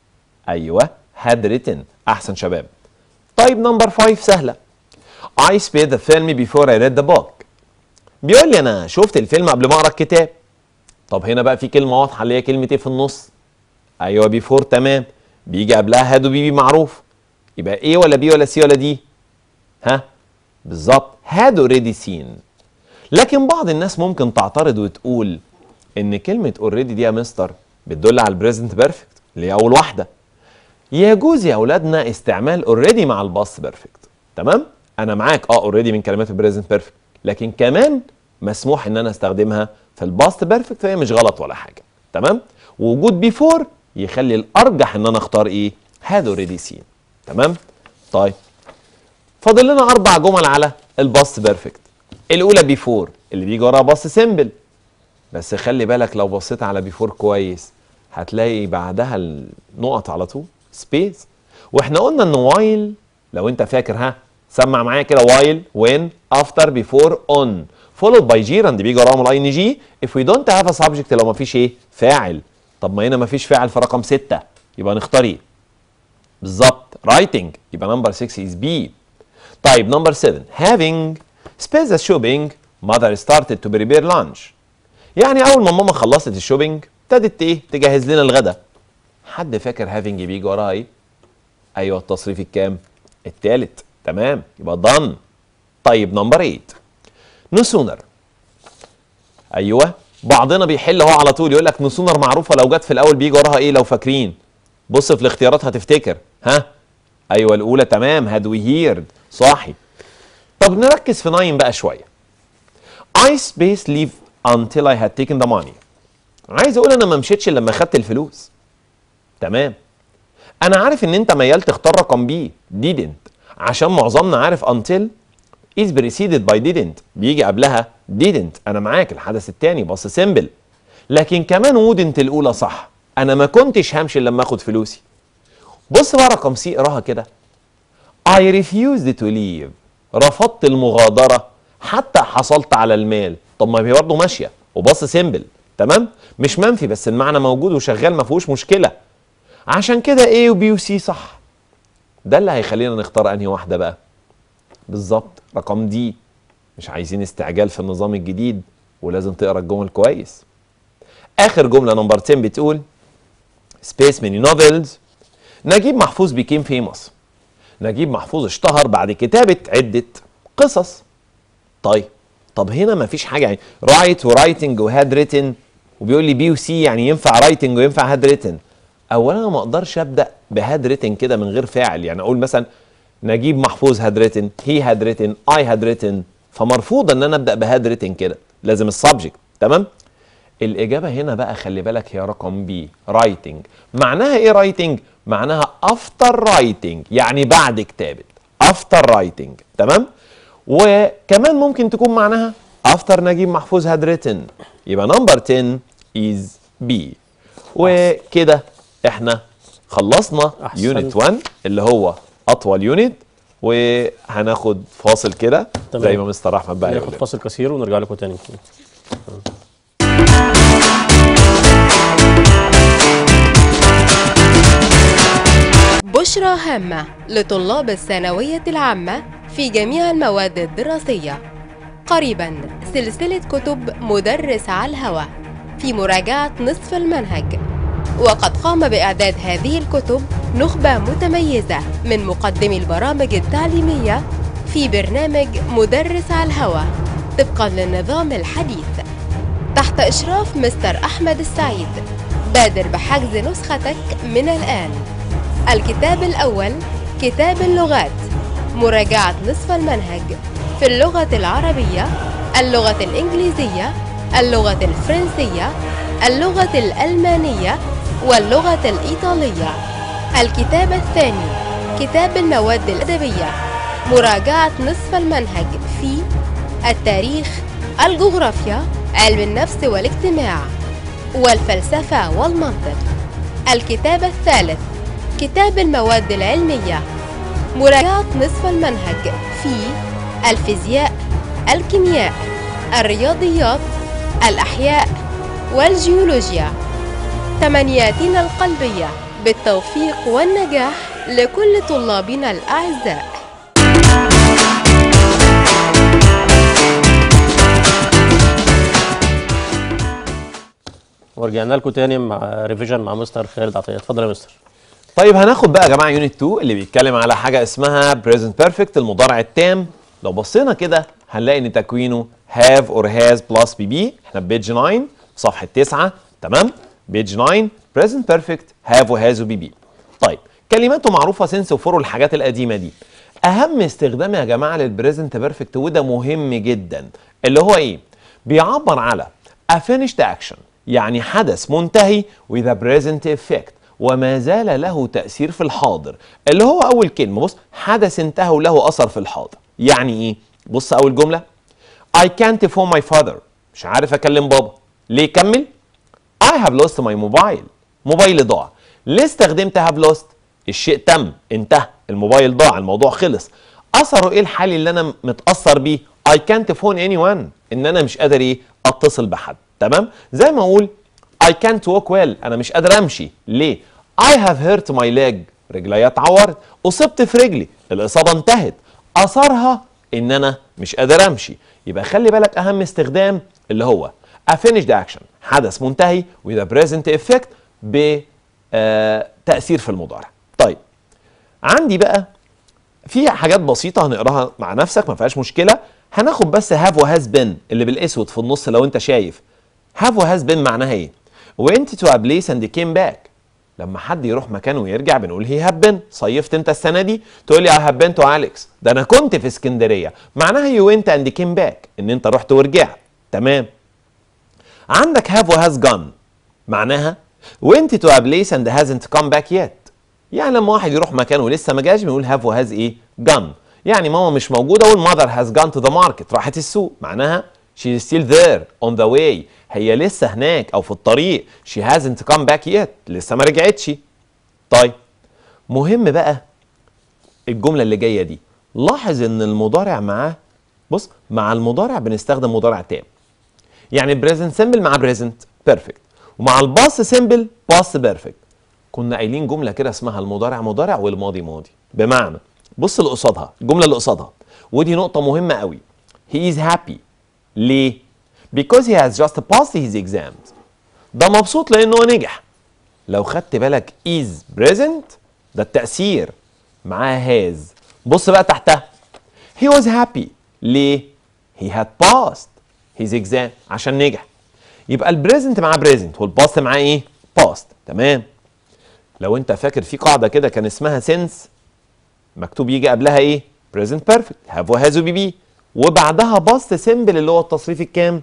[SPEAKER 3] أيوه had written أحسن شباب طيب نمبر 5 سهلة I spaced the film before I read the book بيقول لي أنا شفت الفيلم قبل ما أقرأ الكتاب طب هنا بقى في كلمة واضحة اللي هي كلمة إيه في النص؟ أيوه بيفور تمام بيجي قبلها هاد وبيبي معروف يبقى ايه ولا بي ولا سي ولا دي ها بالظبط had already seen لكن بعض الناس ممكن تعترض وتقول ان كلمه اوريدي دي يا مستر بتدل على البريزنت بيرفكت اللي هي اول واحده يجوز يا اولادنا استعمال اوريدي مع الباست بيرفكت تمام انا معاك اه اوريدي من كلمات البريزنت بيرفكت لكن كمان مسموح ان انا استخدمها في الباست بيرفكت فهي مش غلط ولا حاجه تمام ووجود بيفور يخلي الارجح ان انا اختار ايه had already seen تمام طيب فاضل لنا اربع جمل على الباست بيرفكت الاولى بيفور اللي بيجي وراها باست سيمبل بس خلي بالك لو بصيت على بيفور كويس هتلاقي بعدها النقط على طول سبيس واحنا قلنا ان وايل لو انت فاكر ها سمع معايا كده وايل وين افتر بيفور اون followed by جيراند بيجي وراهم الاي ان جي if we don't have a subject لو ما فيش ايه فاعل طب ما هنا ما فيش فاعل في رقم ستة يبقى نختار ايه بالظبط writing يبقى نمبر 6 is B طيب نمبر 7 having space the shopping mother started to prepare lunch يعني اول ما ماما خلصت الشوبينج ابتدت ايه تجهز لنا الغدا حد فاكر having بيجي وراها ايه ايوه التصريف الكام التالت تمام يبقى done طيب نمبر 8 no sooner ايوه بعضنا بيحل هو على طول يقول لك no sooner معروفه لو جت في الاول بيجي وراها ايه لو فاكرين بص في الاختيارات هتفتكر ها ايوه الاولى تمام هاد وي هيرد صاحي طب نركز في 9 بقى شويه I space leave until I had taken the money عايز اقول انا ما مشيتش إلا لما خدت الفلوس تمام انا عارف ان انت ميال تختار رقم بي didn't عشان معظمنا عارف until is preceded by didn't بيجي قبلها didn't انا معاك الحدث الثاني بص سيمبل لكن كمان wouldn't الاولى صح انا ما كنتش همشي إلا لما اخد فلوسي بص بقى رقم سي اقراها كده I refused to leave رفضت المغادرة حتى حصلت على المال طب ما هي برضه ماشية وبص سيمبل تمام مش منفي بس المعنى موجود وشغال ما فيهوش مشكلة عشان كده A و B و C صح ده اللي هيخلينا نختار انهي واحدة بقى بالظبط رقم دي مش عايزين استعجال في النظام الجديد ولازم تقرا الجمل كويس اخر جمله نمبر 10 بتقول سبيس ميني نوفلز نجيب محفوظ بيكيم فيموس نجيب محفوظ اشتهر بعد كتابه عده قصص طيب طب هنا ما فيش حاجه يعني رايت ورايتنج وهاد ريتن وبيقول لي بي وسي يعني ينفع رايتنج وينفع هاد ريتن اولا انا ما اقدرش ابدا بهاد ريتن كده من غير فاعل يعني اقول مثلا نجيب محفوظ هاد ريتن هي هاد ريتن اي هاد ريتن فمرفوض ان انا ابدا بهاد ريتن كده لازم السبجكت تمام الاجابه هنا بقى خلي بالك هي رقم بي رايتنج معناها ايه رايتنج معناها افتر رايتنج يعني بعد كتابه افتر رايتنج تمام وكمان ممكن تكون معناها افتر نجيب محفوظ هاد ريتن يبقى نمبر 10 از بي وكده احنا خلصنا
[SPEAKER 2] أحسنت.
[SPEAKER 3] يونت 1 اللي هو اطول يونت وهناخد فاصل كده
[SPEAKER 2] تمام.
[SPEAKER 3] زي ما مستر احمد بقى
[SPEAKER 2] ناخد
[SPEAKER 3] يقول
[SPEAKER 2] فاصل قصير ونرجع لكم تاني
[SPEAKER 1] بشرى هامة لطلاب الثانوية العامة في جميع المواد الدراسية قريبا سلسلة كتب مدرس على الهوى في مراجعة نصف المنهج وقد قام بإعداد هذه الكتب نخبة متميزة من مقدمي البرامج التعليمية في برنامج مدرس على الهوى طبقا للنظام الحديث تحت إشراف مستر أحمد السعيد بادر بحجز نسختك من الآن الكتاب الأول كتاب اللغات مراجعة نصف المنهج في اللغة العربية اللغة الإنجليزية اللغة الفرنسية اللغة الألمانية واللغة الإيطالية الكتاب الثاني كتاب المواد الأدبية مراجعة نصف المنهج في التاريخ الجغرافيا علم النفس والاجتماع والفلسفة والمنطق الكتاب الثالث كتاب المواد العلمية مراجعة نصف المنهج في الفيزياء الكيمياء الرياضيات الأحياء والجيولوجيا تمنياتنا القلبية بالتوفيق والنجاح لكل طلابنا الأعزاء
[SPEAKER 2] ورجعنا لكم تاني مع ريفيجن مع مستر خالد عطيه اتفضل يا مستر
[SPEAKER 3] طيب هناخد بقى يا جماعه يونت 2 اللي بيتكلم على حاجه اسمها present perfect المضارع التام لو بصينا كده هنلاقي ان تكوينه have or has plus bb احنا بيج 9 صفحه 9 تمام بيج 9 present perfect have وhas وbb طيب كلماته معروفه سنس وفور الحاجات القديمه دي اهم استخدام يا جماعه للبريزنت بيرفكت وده مهم جدا اللي هو ايه بيعبر على a finished action يعني حدث منتهي with a present effect وما زال له تأثير في الحاضر اللي هو أول كلمة بص حدث انتهى وله أثر في الحاضر يعني إيه؟ بص أول جملة I can't phone my father مش عارف أكلم بابا ليه كمل I have lost my mobile موبايلي ضاع ليه استخدمت have lost الشيء تم انتهى الموبايل ضاع الموضوع خلص اثره ايه الحالي اللي انا متاثر بيه I can't phone anyone ان انا مش قادر ايه اتصل بحد تمام زي ما اقول I can't walk well انا مش قادر امشي ليه I have hurt my leg رجلي اتعورت اصبت في رجلي الاصابه انتهت اثرها ان انا مش قادر امشي يبقى خلي بالك اهم استخدام اللي هو a finished action حدث منتهي with a present effect بتاثير في المضارع طيب عندي بقى في حاجات بسيطة هنقراها مع نفسك ما فيهاش مشكلة هناخد بس هاف وهاز بين اللي بالاسود في النص لو انت شايف هاف وهاز بين معناها ايه؟ went to a place and came back لما حد يروح مكان ويرجع بنقول هي هاف بين صيفت انت السنة دي تقول لي I have been to Alex ده انا كنت في اسكندرية معناها you went and came back ان انت رحت ورجعت تمام عندك have وهاز gone معناها went to a place and hasn't come back yet يعني لما واحد يروح مكان ولسه ما جاش بنقول have وهاز ايه gone يعني ماما مش موجوده اقول mother has gone to the market راحت السوق معناها she is still there on the way هي لسه هناك او في الطريق she hasn't come back yet لسه ما رجعتش طيب مهم بقى الجمله اللي جايه دي لاحظ ان المضارع معاه بص مع المضارع بنستخدم مضارع تام يعني البريزنت سيمبل مع بريزنت بيرفكت ومع الباست سيمبل باست بيرفكت كنا قايلين جمله كده اسمها المضارع مضارع والماضي ماضي بمعنى بص اللي قصادها الجمله اللي قصادها ودي نقطه مهمه قوي he is happy ليه because he has just passed his exams ده مبسوط لانه هو نجح لو خدت بالك is present ده التاثير معاه has بص بقى تحتها he was happy ليه he had passed his exam عشان نجح يبقى البريزنت مع بريزنت والباست مع ايه باست تمام لو انت فاكر في قاعده كده كان اسمها سنس مكتوب يجي قبلها ايه present perfect have وهاز وبي بي وبعدها باست سيمبل اللي هو التصريف الكام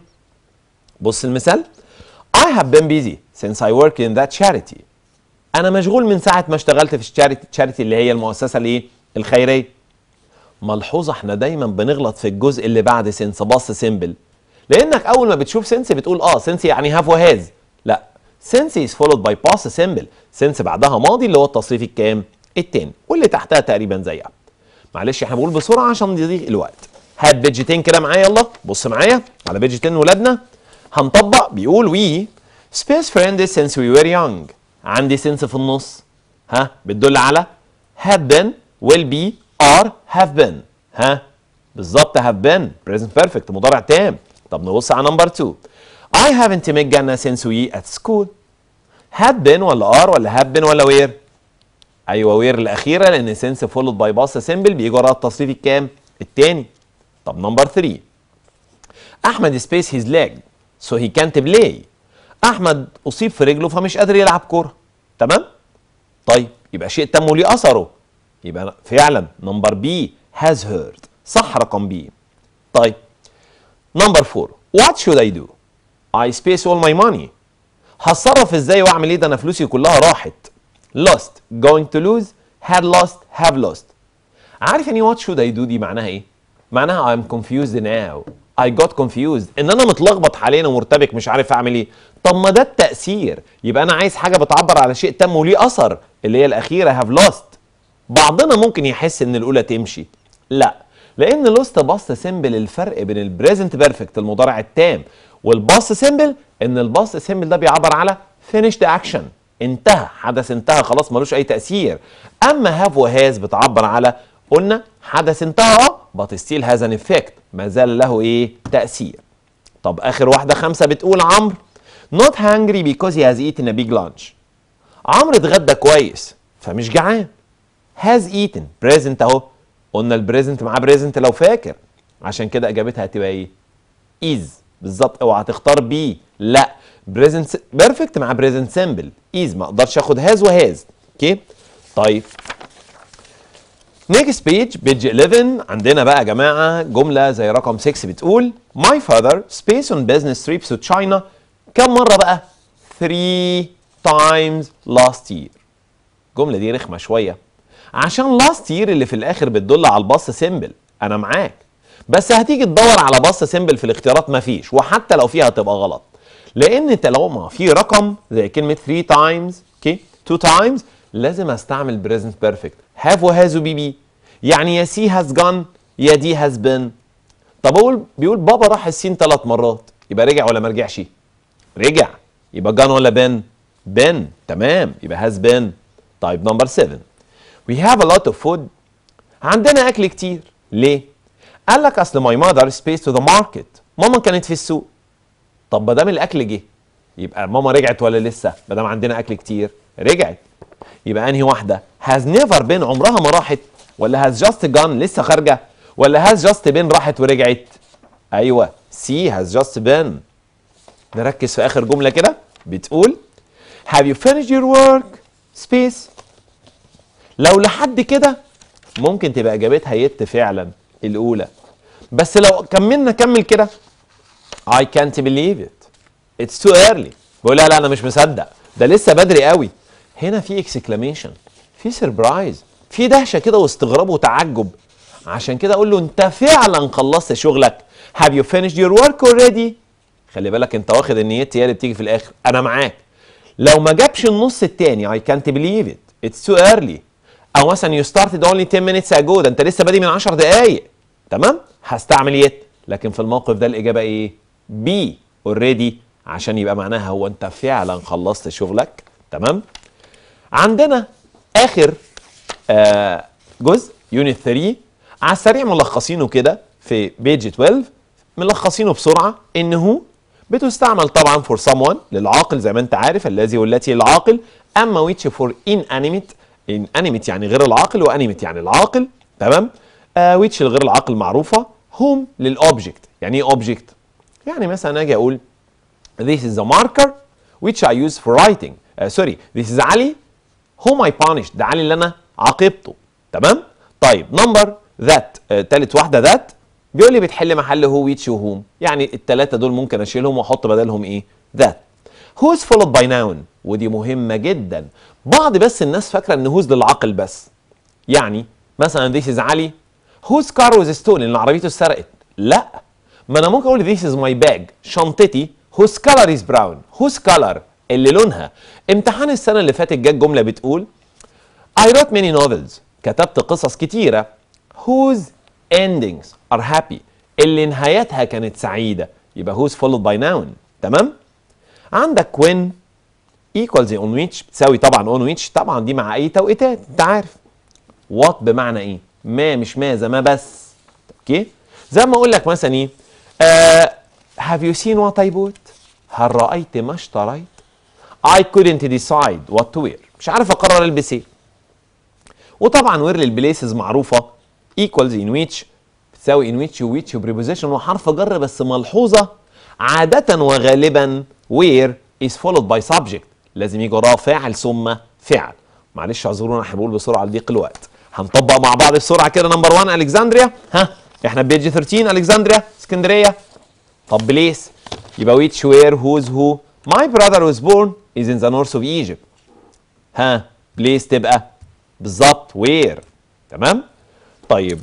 [SPEAKER 3] بص المثال I have been busy since I work in that charity انا مشغول من ساعه ما اشتغلت في الشاريتي تشاريتي اللي هي المؤسسه الايه الخيريه ملحوظه احنا دايما بنغلط في الجزء اللي بعد سنس باص سيمبل لانك اول ما بتشوف سنس بتقول اه سنس يعني هاف وهاز لا سنس is followed by past simple سنس بعدها ماضي اللي هو التصريف الكام التاني واللي تحتها تقريبا زيها معلش احنا بنقول بسرعه عشان يضيق الوقت هات بيجتين كده معايا يلا بص معايا على بيجتين ولادنا هنطبق بيقول وي space friends since we were young عندي سنس في النص ها بتدل على have been will be are have been ها بالظبط have been present perfect مضارع تام طب نبص على نمبر 2 I haven't met Jannah since we at school had been ولا are ولا have been ولا were ايوه وير الاخيره لان سنس فولود باي باص سيمبل بيجي وراها التصريف الكام التاني طب نمبر 3 احمد سبيس هيز ليج سو هي كانت بلاي احمد اصيب في رجله فمش قادر يلعب كوره تمام طيب يبقى شيء تم وليه اثره يبقى فعلا نمبر بي هاز هيرد صح رقم بي طيب نمبر 4 وات شود اي دو I space all my money هتصرف ازاي واعمل ايه ده انا فلوسي كلها راحت lost going to lose had lost have lost عارف يعني what should I do دي معناها ايه معناها I'm confused now I got confused ان انا متلخبط حاليا ومرتبك مش عارف اعمل ايه طب ما ده التأثير يبقى انا عايز حاجة بتعبر على شيء تم وليه اثر اللي هي الاخيرة have lost بعضنا ممكن يحس ان الاولى تمشي لا لان لوست باست سيمبل الفرق بين البريزنت بيرفكت المضارع التام والباست سيمبل ان الباست سيمبل ده بيعبر على finished action انتهى حدث انتهى خلاص ملوش اي تاثير اما هاف وهاز بتعبر على قلنا حدث انتهى اه but still has an effect ما زال له ايه تاثير طب اخر واحده خمسه بتقول عمرو not hungry because he has eaten a big lunch عمرو اتغدى كويس فمش جعان has eaten present اهو قلنا البريزنت معاه بريزنت لو فاكر عشان كده اجابتها هتبقى ايه is بالظبط اوعى تختار بي لا بريزنت بيرفكت مع بريزنت سيمبل از ما اقدرش اخد هاز وهاز اوكي طيب نيكست بيج بيج 11 عندنا بقى يا جماعه جمله زي رقم 6 بتقول My father space on business trips to China كم مره بقى 3 times last year الجمله دي رخمه شويه عشان لاست يير اللي في الاخر بتدل على الباص سيمبل انا معاك بس هتيجي تدور على باص سيمبل في الاختيارات مفيش وحتى لو فيها هتبقى غلط لان طالما في رقم زي كلمه 3 تايمز اوكي 2 تايمز لازم استعمل بريزنت بيرفكت هاف وهاز وبي بي يعني يا سي هاز جون يا دي هاز بين طب اقول بيقول بابا راح الصين ثلاث مرات يبقى رجع ولا ما رجعش رجع يبقى جان ولا بين بين تمام يبقى هاز بين طيب نمبر 7 We have a lot of food عندنا اكل كتير ليه قال لك اصل my mother space to the market ماما كانت في السوق طب ما دام الاكل جه يبقى ماما رجعت ولا لسه ما دام عندنا اكل كتير رجعت يبقى انهي واحده has never been عمرها ما راحت ولا has just gone لسه خارجه ولا has just been راحت ورجعت ايوه سي has just been نركز في اخر جمله كده بتقول have you finished your work space لو لحد كده ممكن تبقى اجابتها يت فعلا الاولى بس لو كملنا كمل كده I can't believe it it's too early بقول لا لا انا مش مصدق ده لسه بدري قوي هنا في اكسكلاميشن في سربرايز في دهشه كده واستغراب وتعجب عشان كده اقول له انت فعلا خلصت شغلك have you finished your work already خلي بالك انت واخد النيت هي اللي بتيجي في الاخر انا معاك لو ما جابش النص التاني I can't believe it it's too early او مثلا you started only 10 minutes ago ده انت لسه بادئ من 10 دقايق تمام هستعمل يت لكن في الموقف ده الاجابه ايه بي اوريدي عشان يبقى معناها هو انت فعلا خلصت شغلك تمام عندنا اخر آه جزء يونت 3 على السريع ملخصينه كده في بيج 12 ملخصينه بسرعه ان هو بتستعمل طبعا for someone للعاقل زي ما انت عارف الذي والتي للعاقل اما which for inanimate inanimate يعني غير العاقل وانيميت يعني العاقل تمام آه which الغير العاقل معروفه home للاوبجكت يعني ايه اوبجكت يعني مثلا اجي اقول this is a marker which I use for writing uh, sorry this is علي whom I punished ده علي اللي انا عاقبته تمام طيب نمبر ذات uh, تالت واحده ذات بيقول لي بتحل محل هو ويتش وهوم يعني التلاتة دول ممكن اشيلهم واحط بدلهم ايه ذات who's followed by noun ودي مهمة جدا بعض بس الناس فاكرة ان who's للعقل بس يعني مثلا this is علي whose car was stolen اللي عربيته اتسرقت لا ما انا ممكن اقول this is my bag شنطتي whose color is brown whose color اللي لونها امتحان السنة اللي فاتت جت جملة بتقول I wrote many novels كتبت قصص كتيرة whose endings are happy اللي نهايتها كانت سعيدة يبقى whose followed by noun تمام عندك when equals on which بتساوي طبعا on which طبعا دي مع اي توقيتات انت عارف what بمعنى ايه ما مش ماذا ما بس اوكي زي ما اقول لك مثلا ايه آه have you seen what I bought هل رأيت ما اشتريت I couldn't decide what to wear مش عارف اقرر البس ايه وطبعا وير للبليسز معروفه equals in which بتساوي in which و which preposition وحرف جر بس ملحوظه عاده وغالبا where is followed by subject لازم يجي وراه فاعل ثم فعل معلش اعذرونا احنا بقول بسرعه لضيق الوقت هنطبق مع بعض بسرعه كده نمبر 1 الكسندريا ها احنا بيج 13 الكسندريا اسكندريه طب بليس يبقى which where whose who my brother was born is in the north of Egypt ها بليس تبقى بالظبط وير تمام طيب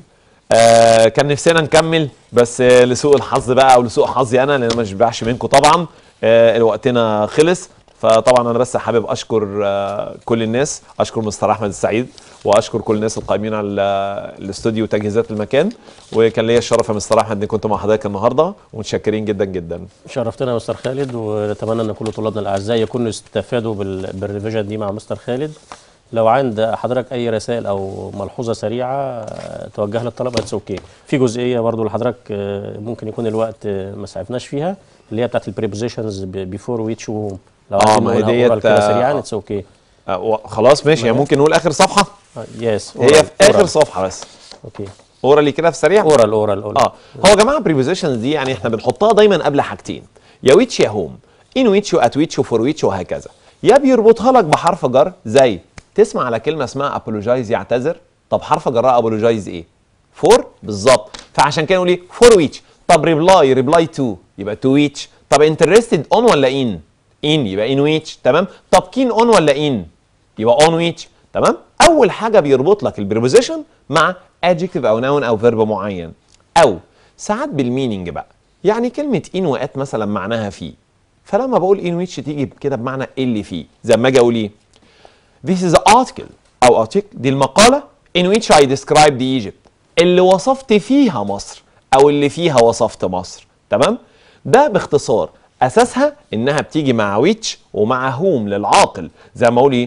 [SPEAKER 3] آه كان نفسنا نكمل بس آه لسوء الحظ بقى او لسوء حظي انا لان أنا ما بشبعش منكم طبعا آه وقتنا خلص فطبعا انا بس حابب اشكر آه كل الناس اشكر مستر احمد السعيد واشكر كل الناس القائمين على ال- الاستوديو وتجهيزات المكان وكان ليا الشرف يا مستر احمد اني كنت مع حضرتك النهارده ومتشكرين جدا جدا
[SPEAKER 2] شرفتنا يا مستر خالد ونتمنى ان كل طلابنا الاعزاء يكونوا استفادوا بال- بالريفيجن دي مع مستر خالد لو عند حضرتك اي رسائل او ملحوظه سريعه آه، توجهها للطلبه اتس اوكي في جزئيه برضو لحضرتك آه، ممكن يكون الوقت آه، ما سعفناش فيها اللي هي بتاعت البريبوزيشنز بيفور ويتش وهوم لو
[SPEAKER 3] آه،
[SPEAKER 2] عايزين
[SPEAKER 3] ما هي
[SPEAKER 2] نقولها
[SPEAKER 3] ديت،
[SPEAKER 2] oral كده
[SPEAKER 3] آه،
[SPEAKER 2] سريعا اتس اوكي
[SPEAKER 3] آه و- خلاص ماشي يعني ممكن نقول اخر صفحه
[SPEAKER 2] يس
[SPEAKER 3] هي في اخر صفحه بس
[SPEAKER 2] اوكي
[SPEAKER 3] اورالي كده في سريع
[SPEAKER 2] اورال اورال اورال
[SPEAKER 3] اه هو يا جماعه بريبوزيشنز دي يعني احنا بنحطها دايما قبل حاجتين يا ويتش يا هوم ان ويتش وات ويتش وفور ويتش وهكذا يا بيربطها لك بحرف جر زي تسمع على كلمه اسمها ابولوجايز يعتذر طب حرف جرها ابولوجايز ايه فور بالظبط فعشان كده نقول ايه فور ويتش طب ريبلاي ريبلاي تو يبقى تو ويتش طب انترستد اون ولا ان ان يبقى ان ويتش تمام طب كين اون ولا ان يبقى اون ويتش تمام اول حاجه بيربط لك البريبوزيشن مع adjective او noun او فيرب معين او ساعات بالميننج بقى يعني كلمه ان وات مثلا معناها في فلما بقول ان ويتش تيجي كده بمعنى اللي فيه زي ما اجي اقول ايه This is an article أو article دي المقالة in which I described Egypt اللي وصفت فيها مصر أو اللي فيها وصفت مصر تمام؟ ده باختصار أساسها إنها بتيجي مع which ومع whom للعاقل زي ما أقول إيه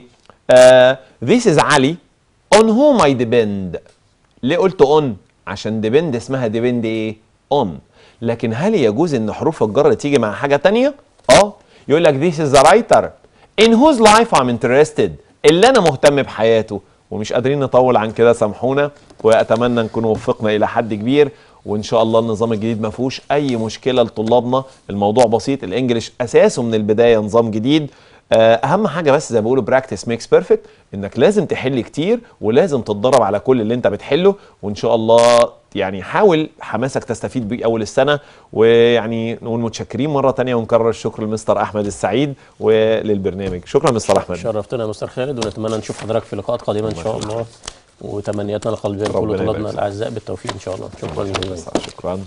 [SPEAKER 3] آه This is علي on whom I depend ليه قلت on؟ عشان depend اسمها depend إيه؟ on لكن هل يجوز إن حروف الجر تيجي مع حاجة تانية؟ آه يقول لك this is the writer in whose life I'm interested اللي انا مهتم بحياته ومش قادرين نطول عن كده سامحونا واتمنى نكون وفقنا الى حد كبير وان شاء الله النظام الجديد ما فيهوش اي مشكله لطلابنا الموضوع بسيط الانجليش اساسه من البدايه نظام جديد آه، اهم حاجه بس زي ما بيقولوا براكتس ميكس بيرفكت انك لازم تحل كتير ولازم تتدرب على كل اللي انت بتحله وان شاء الله يعني حاول حماسك تستفيد بيه اول السنه ويعني نقول متشكرين مره تانية ونكرر الشكر لمستر احمد السعيد وللبرنامج شكرا مستر احمد
[SPEAKER 2] شرفتنا يا مستر خالد ونتمنى نشوف حضرتك في لقاءات قادمه ان شاء الله وتمنياتنا القلبيه لكل
[SPEAKER 3] ربنا
[SPEAKER 2] طلابنا
[SPEAKER 3] يبارك.
[SPEAKER 2] الاعزاء بالتوفيق ان شاء الله شكرا جزيلا
[SPEAKER 3] شكرا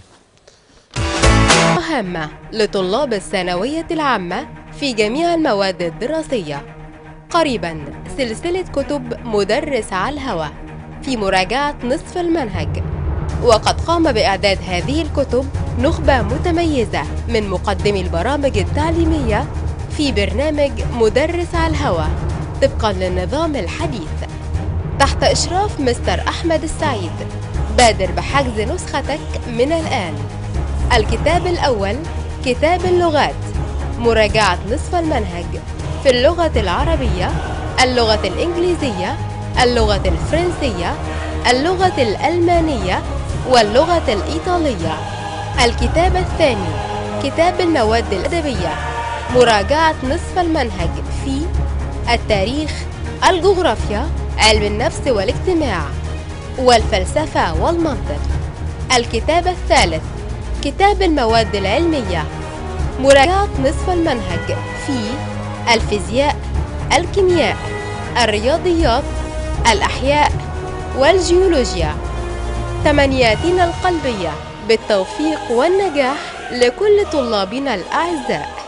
[SPEAKER 1] هامة لطلاب الثانوية العامة في جميع المواد الدراسية قريبا سلسلة كتب مدرس على الهوى في مراجعة نصف المنهج وقد قام بإعداد هذه الكتب نخبة متميزة من مقدمي البرامج التعليمية في برنامج مدرس على الهوى طبقا للنظام الحديث تحت إشراف مستر أحمد السعيد بادر بحجز نسختك من الآن الكتاب الأول كتاب اللغات مراجعة نصف المنهج في اللغة العربية اللغة الإنجليزية اللغة الفرنسية اللغة الألمانية واللغة الإيطالية الكتاب الثاني كتاب المواد الأدبية مراجعة نصف المنهج في التاريخ الجغرافيا علم النفس والاجتماع والفلسفة والمنطق الكتاب الثالث كتاب المواد العلمية مراجعة نصف المنهج في الفيزياء الكيمياء الرياضيات الأحياء والجيولوجيا تمنياتنا القلبية بالتوفيق والنجاح لكل طلابنا الأعزاء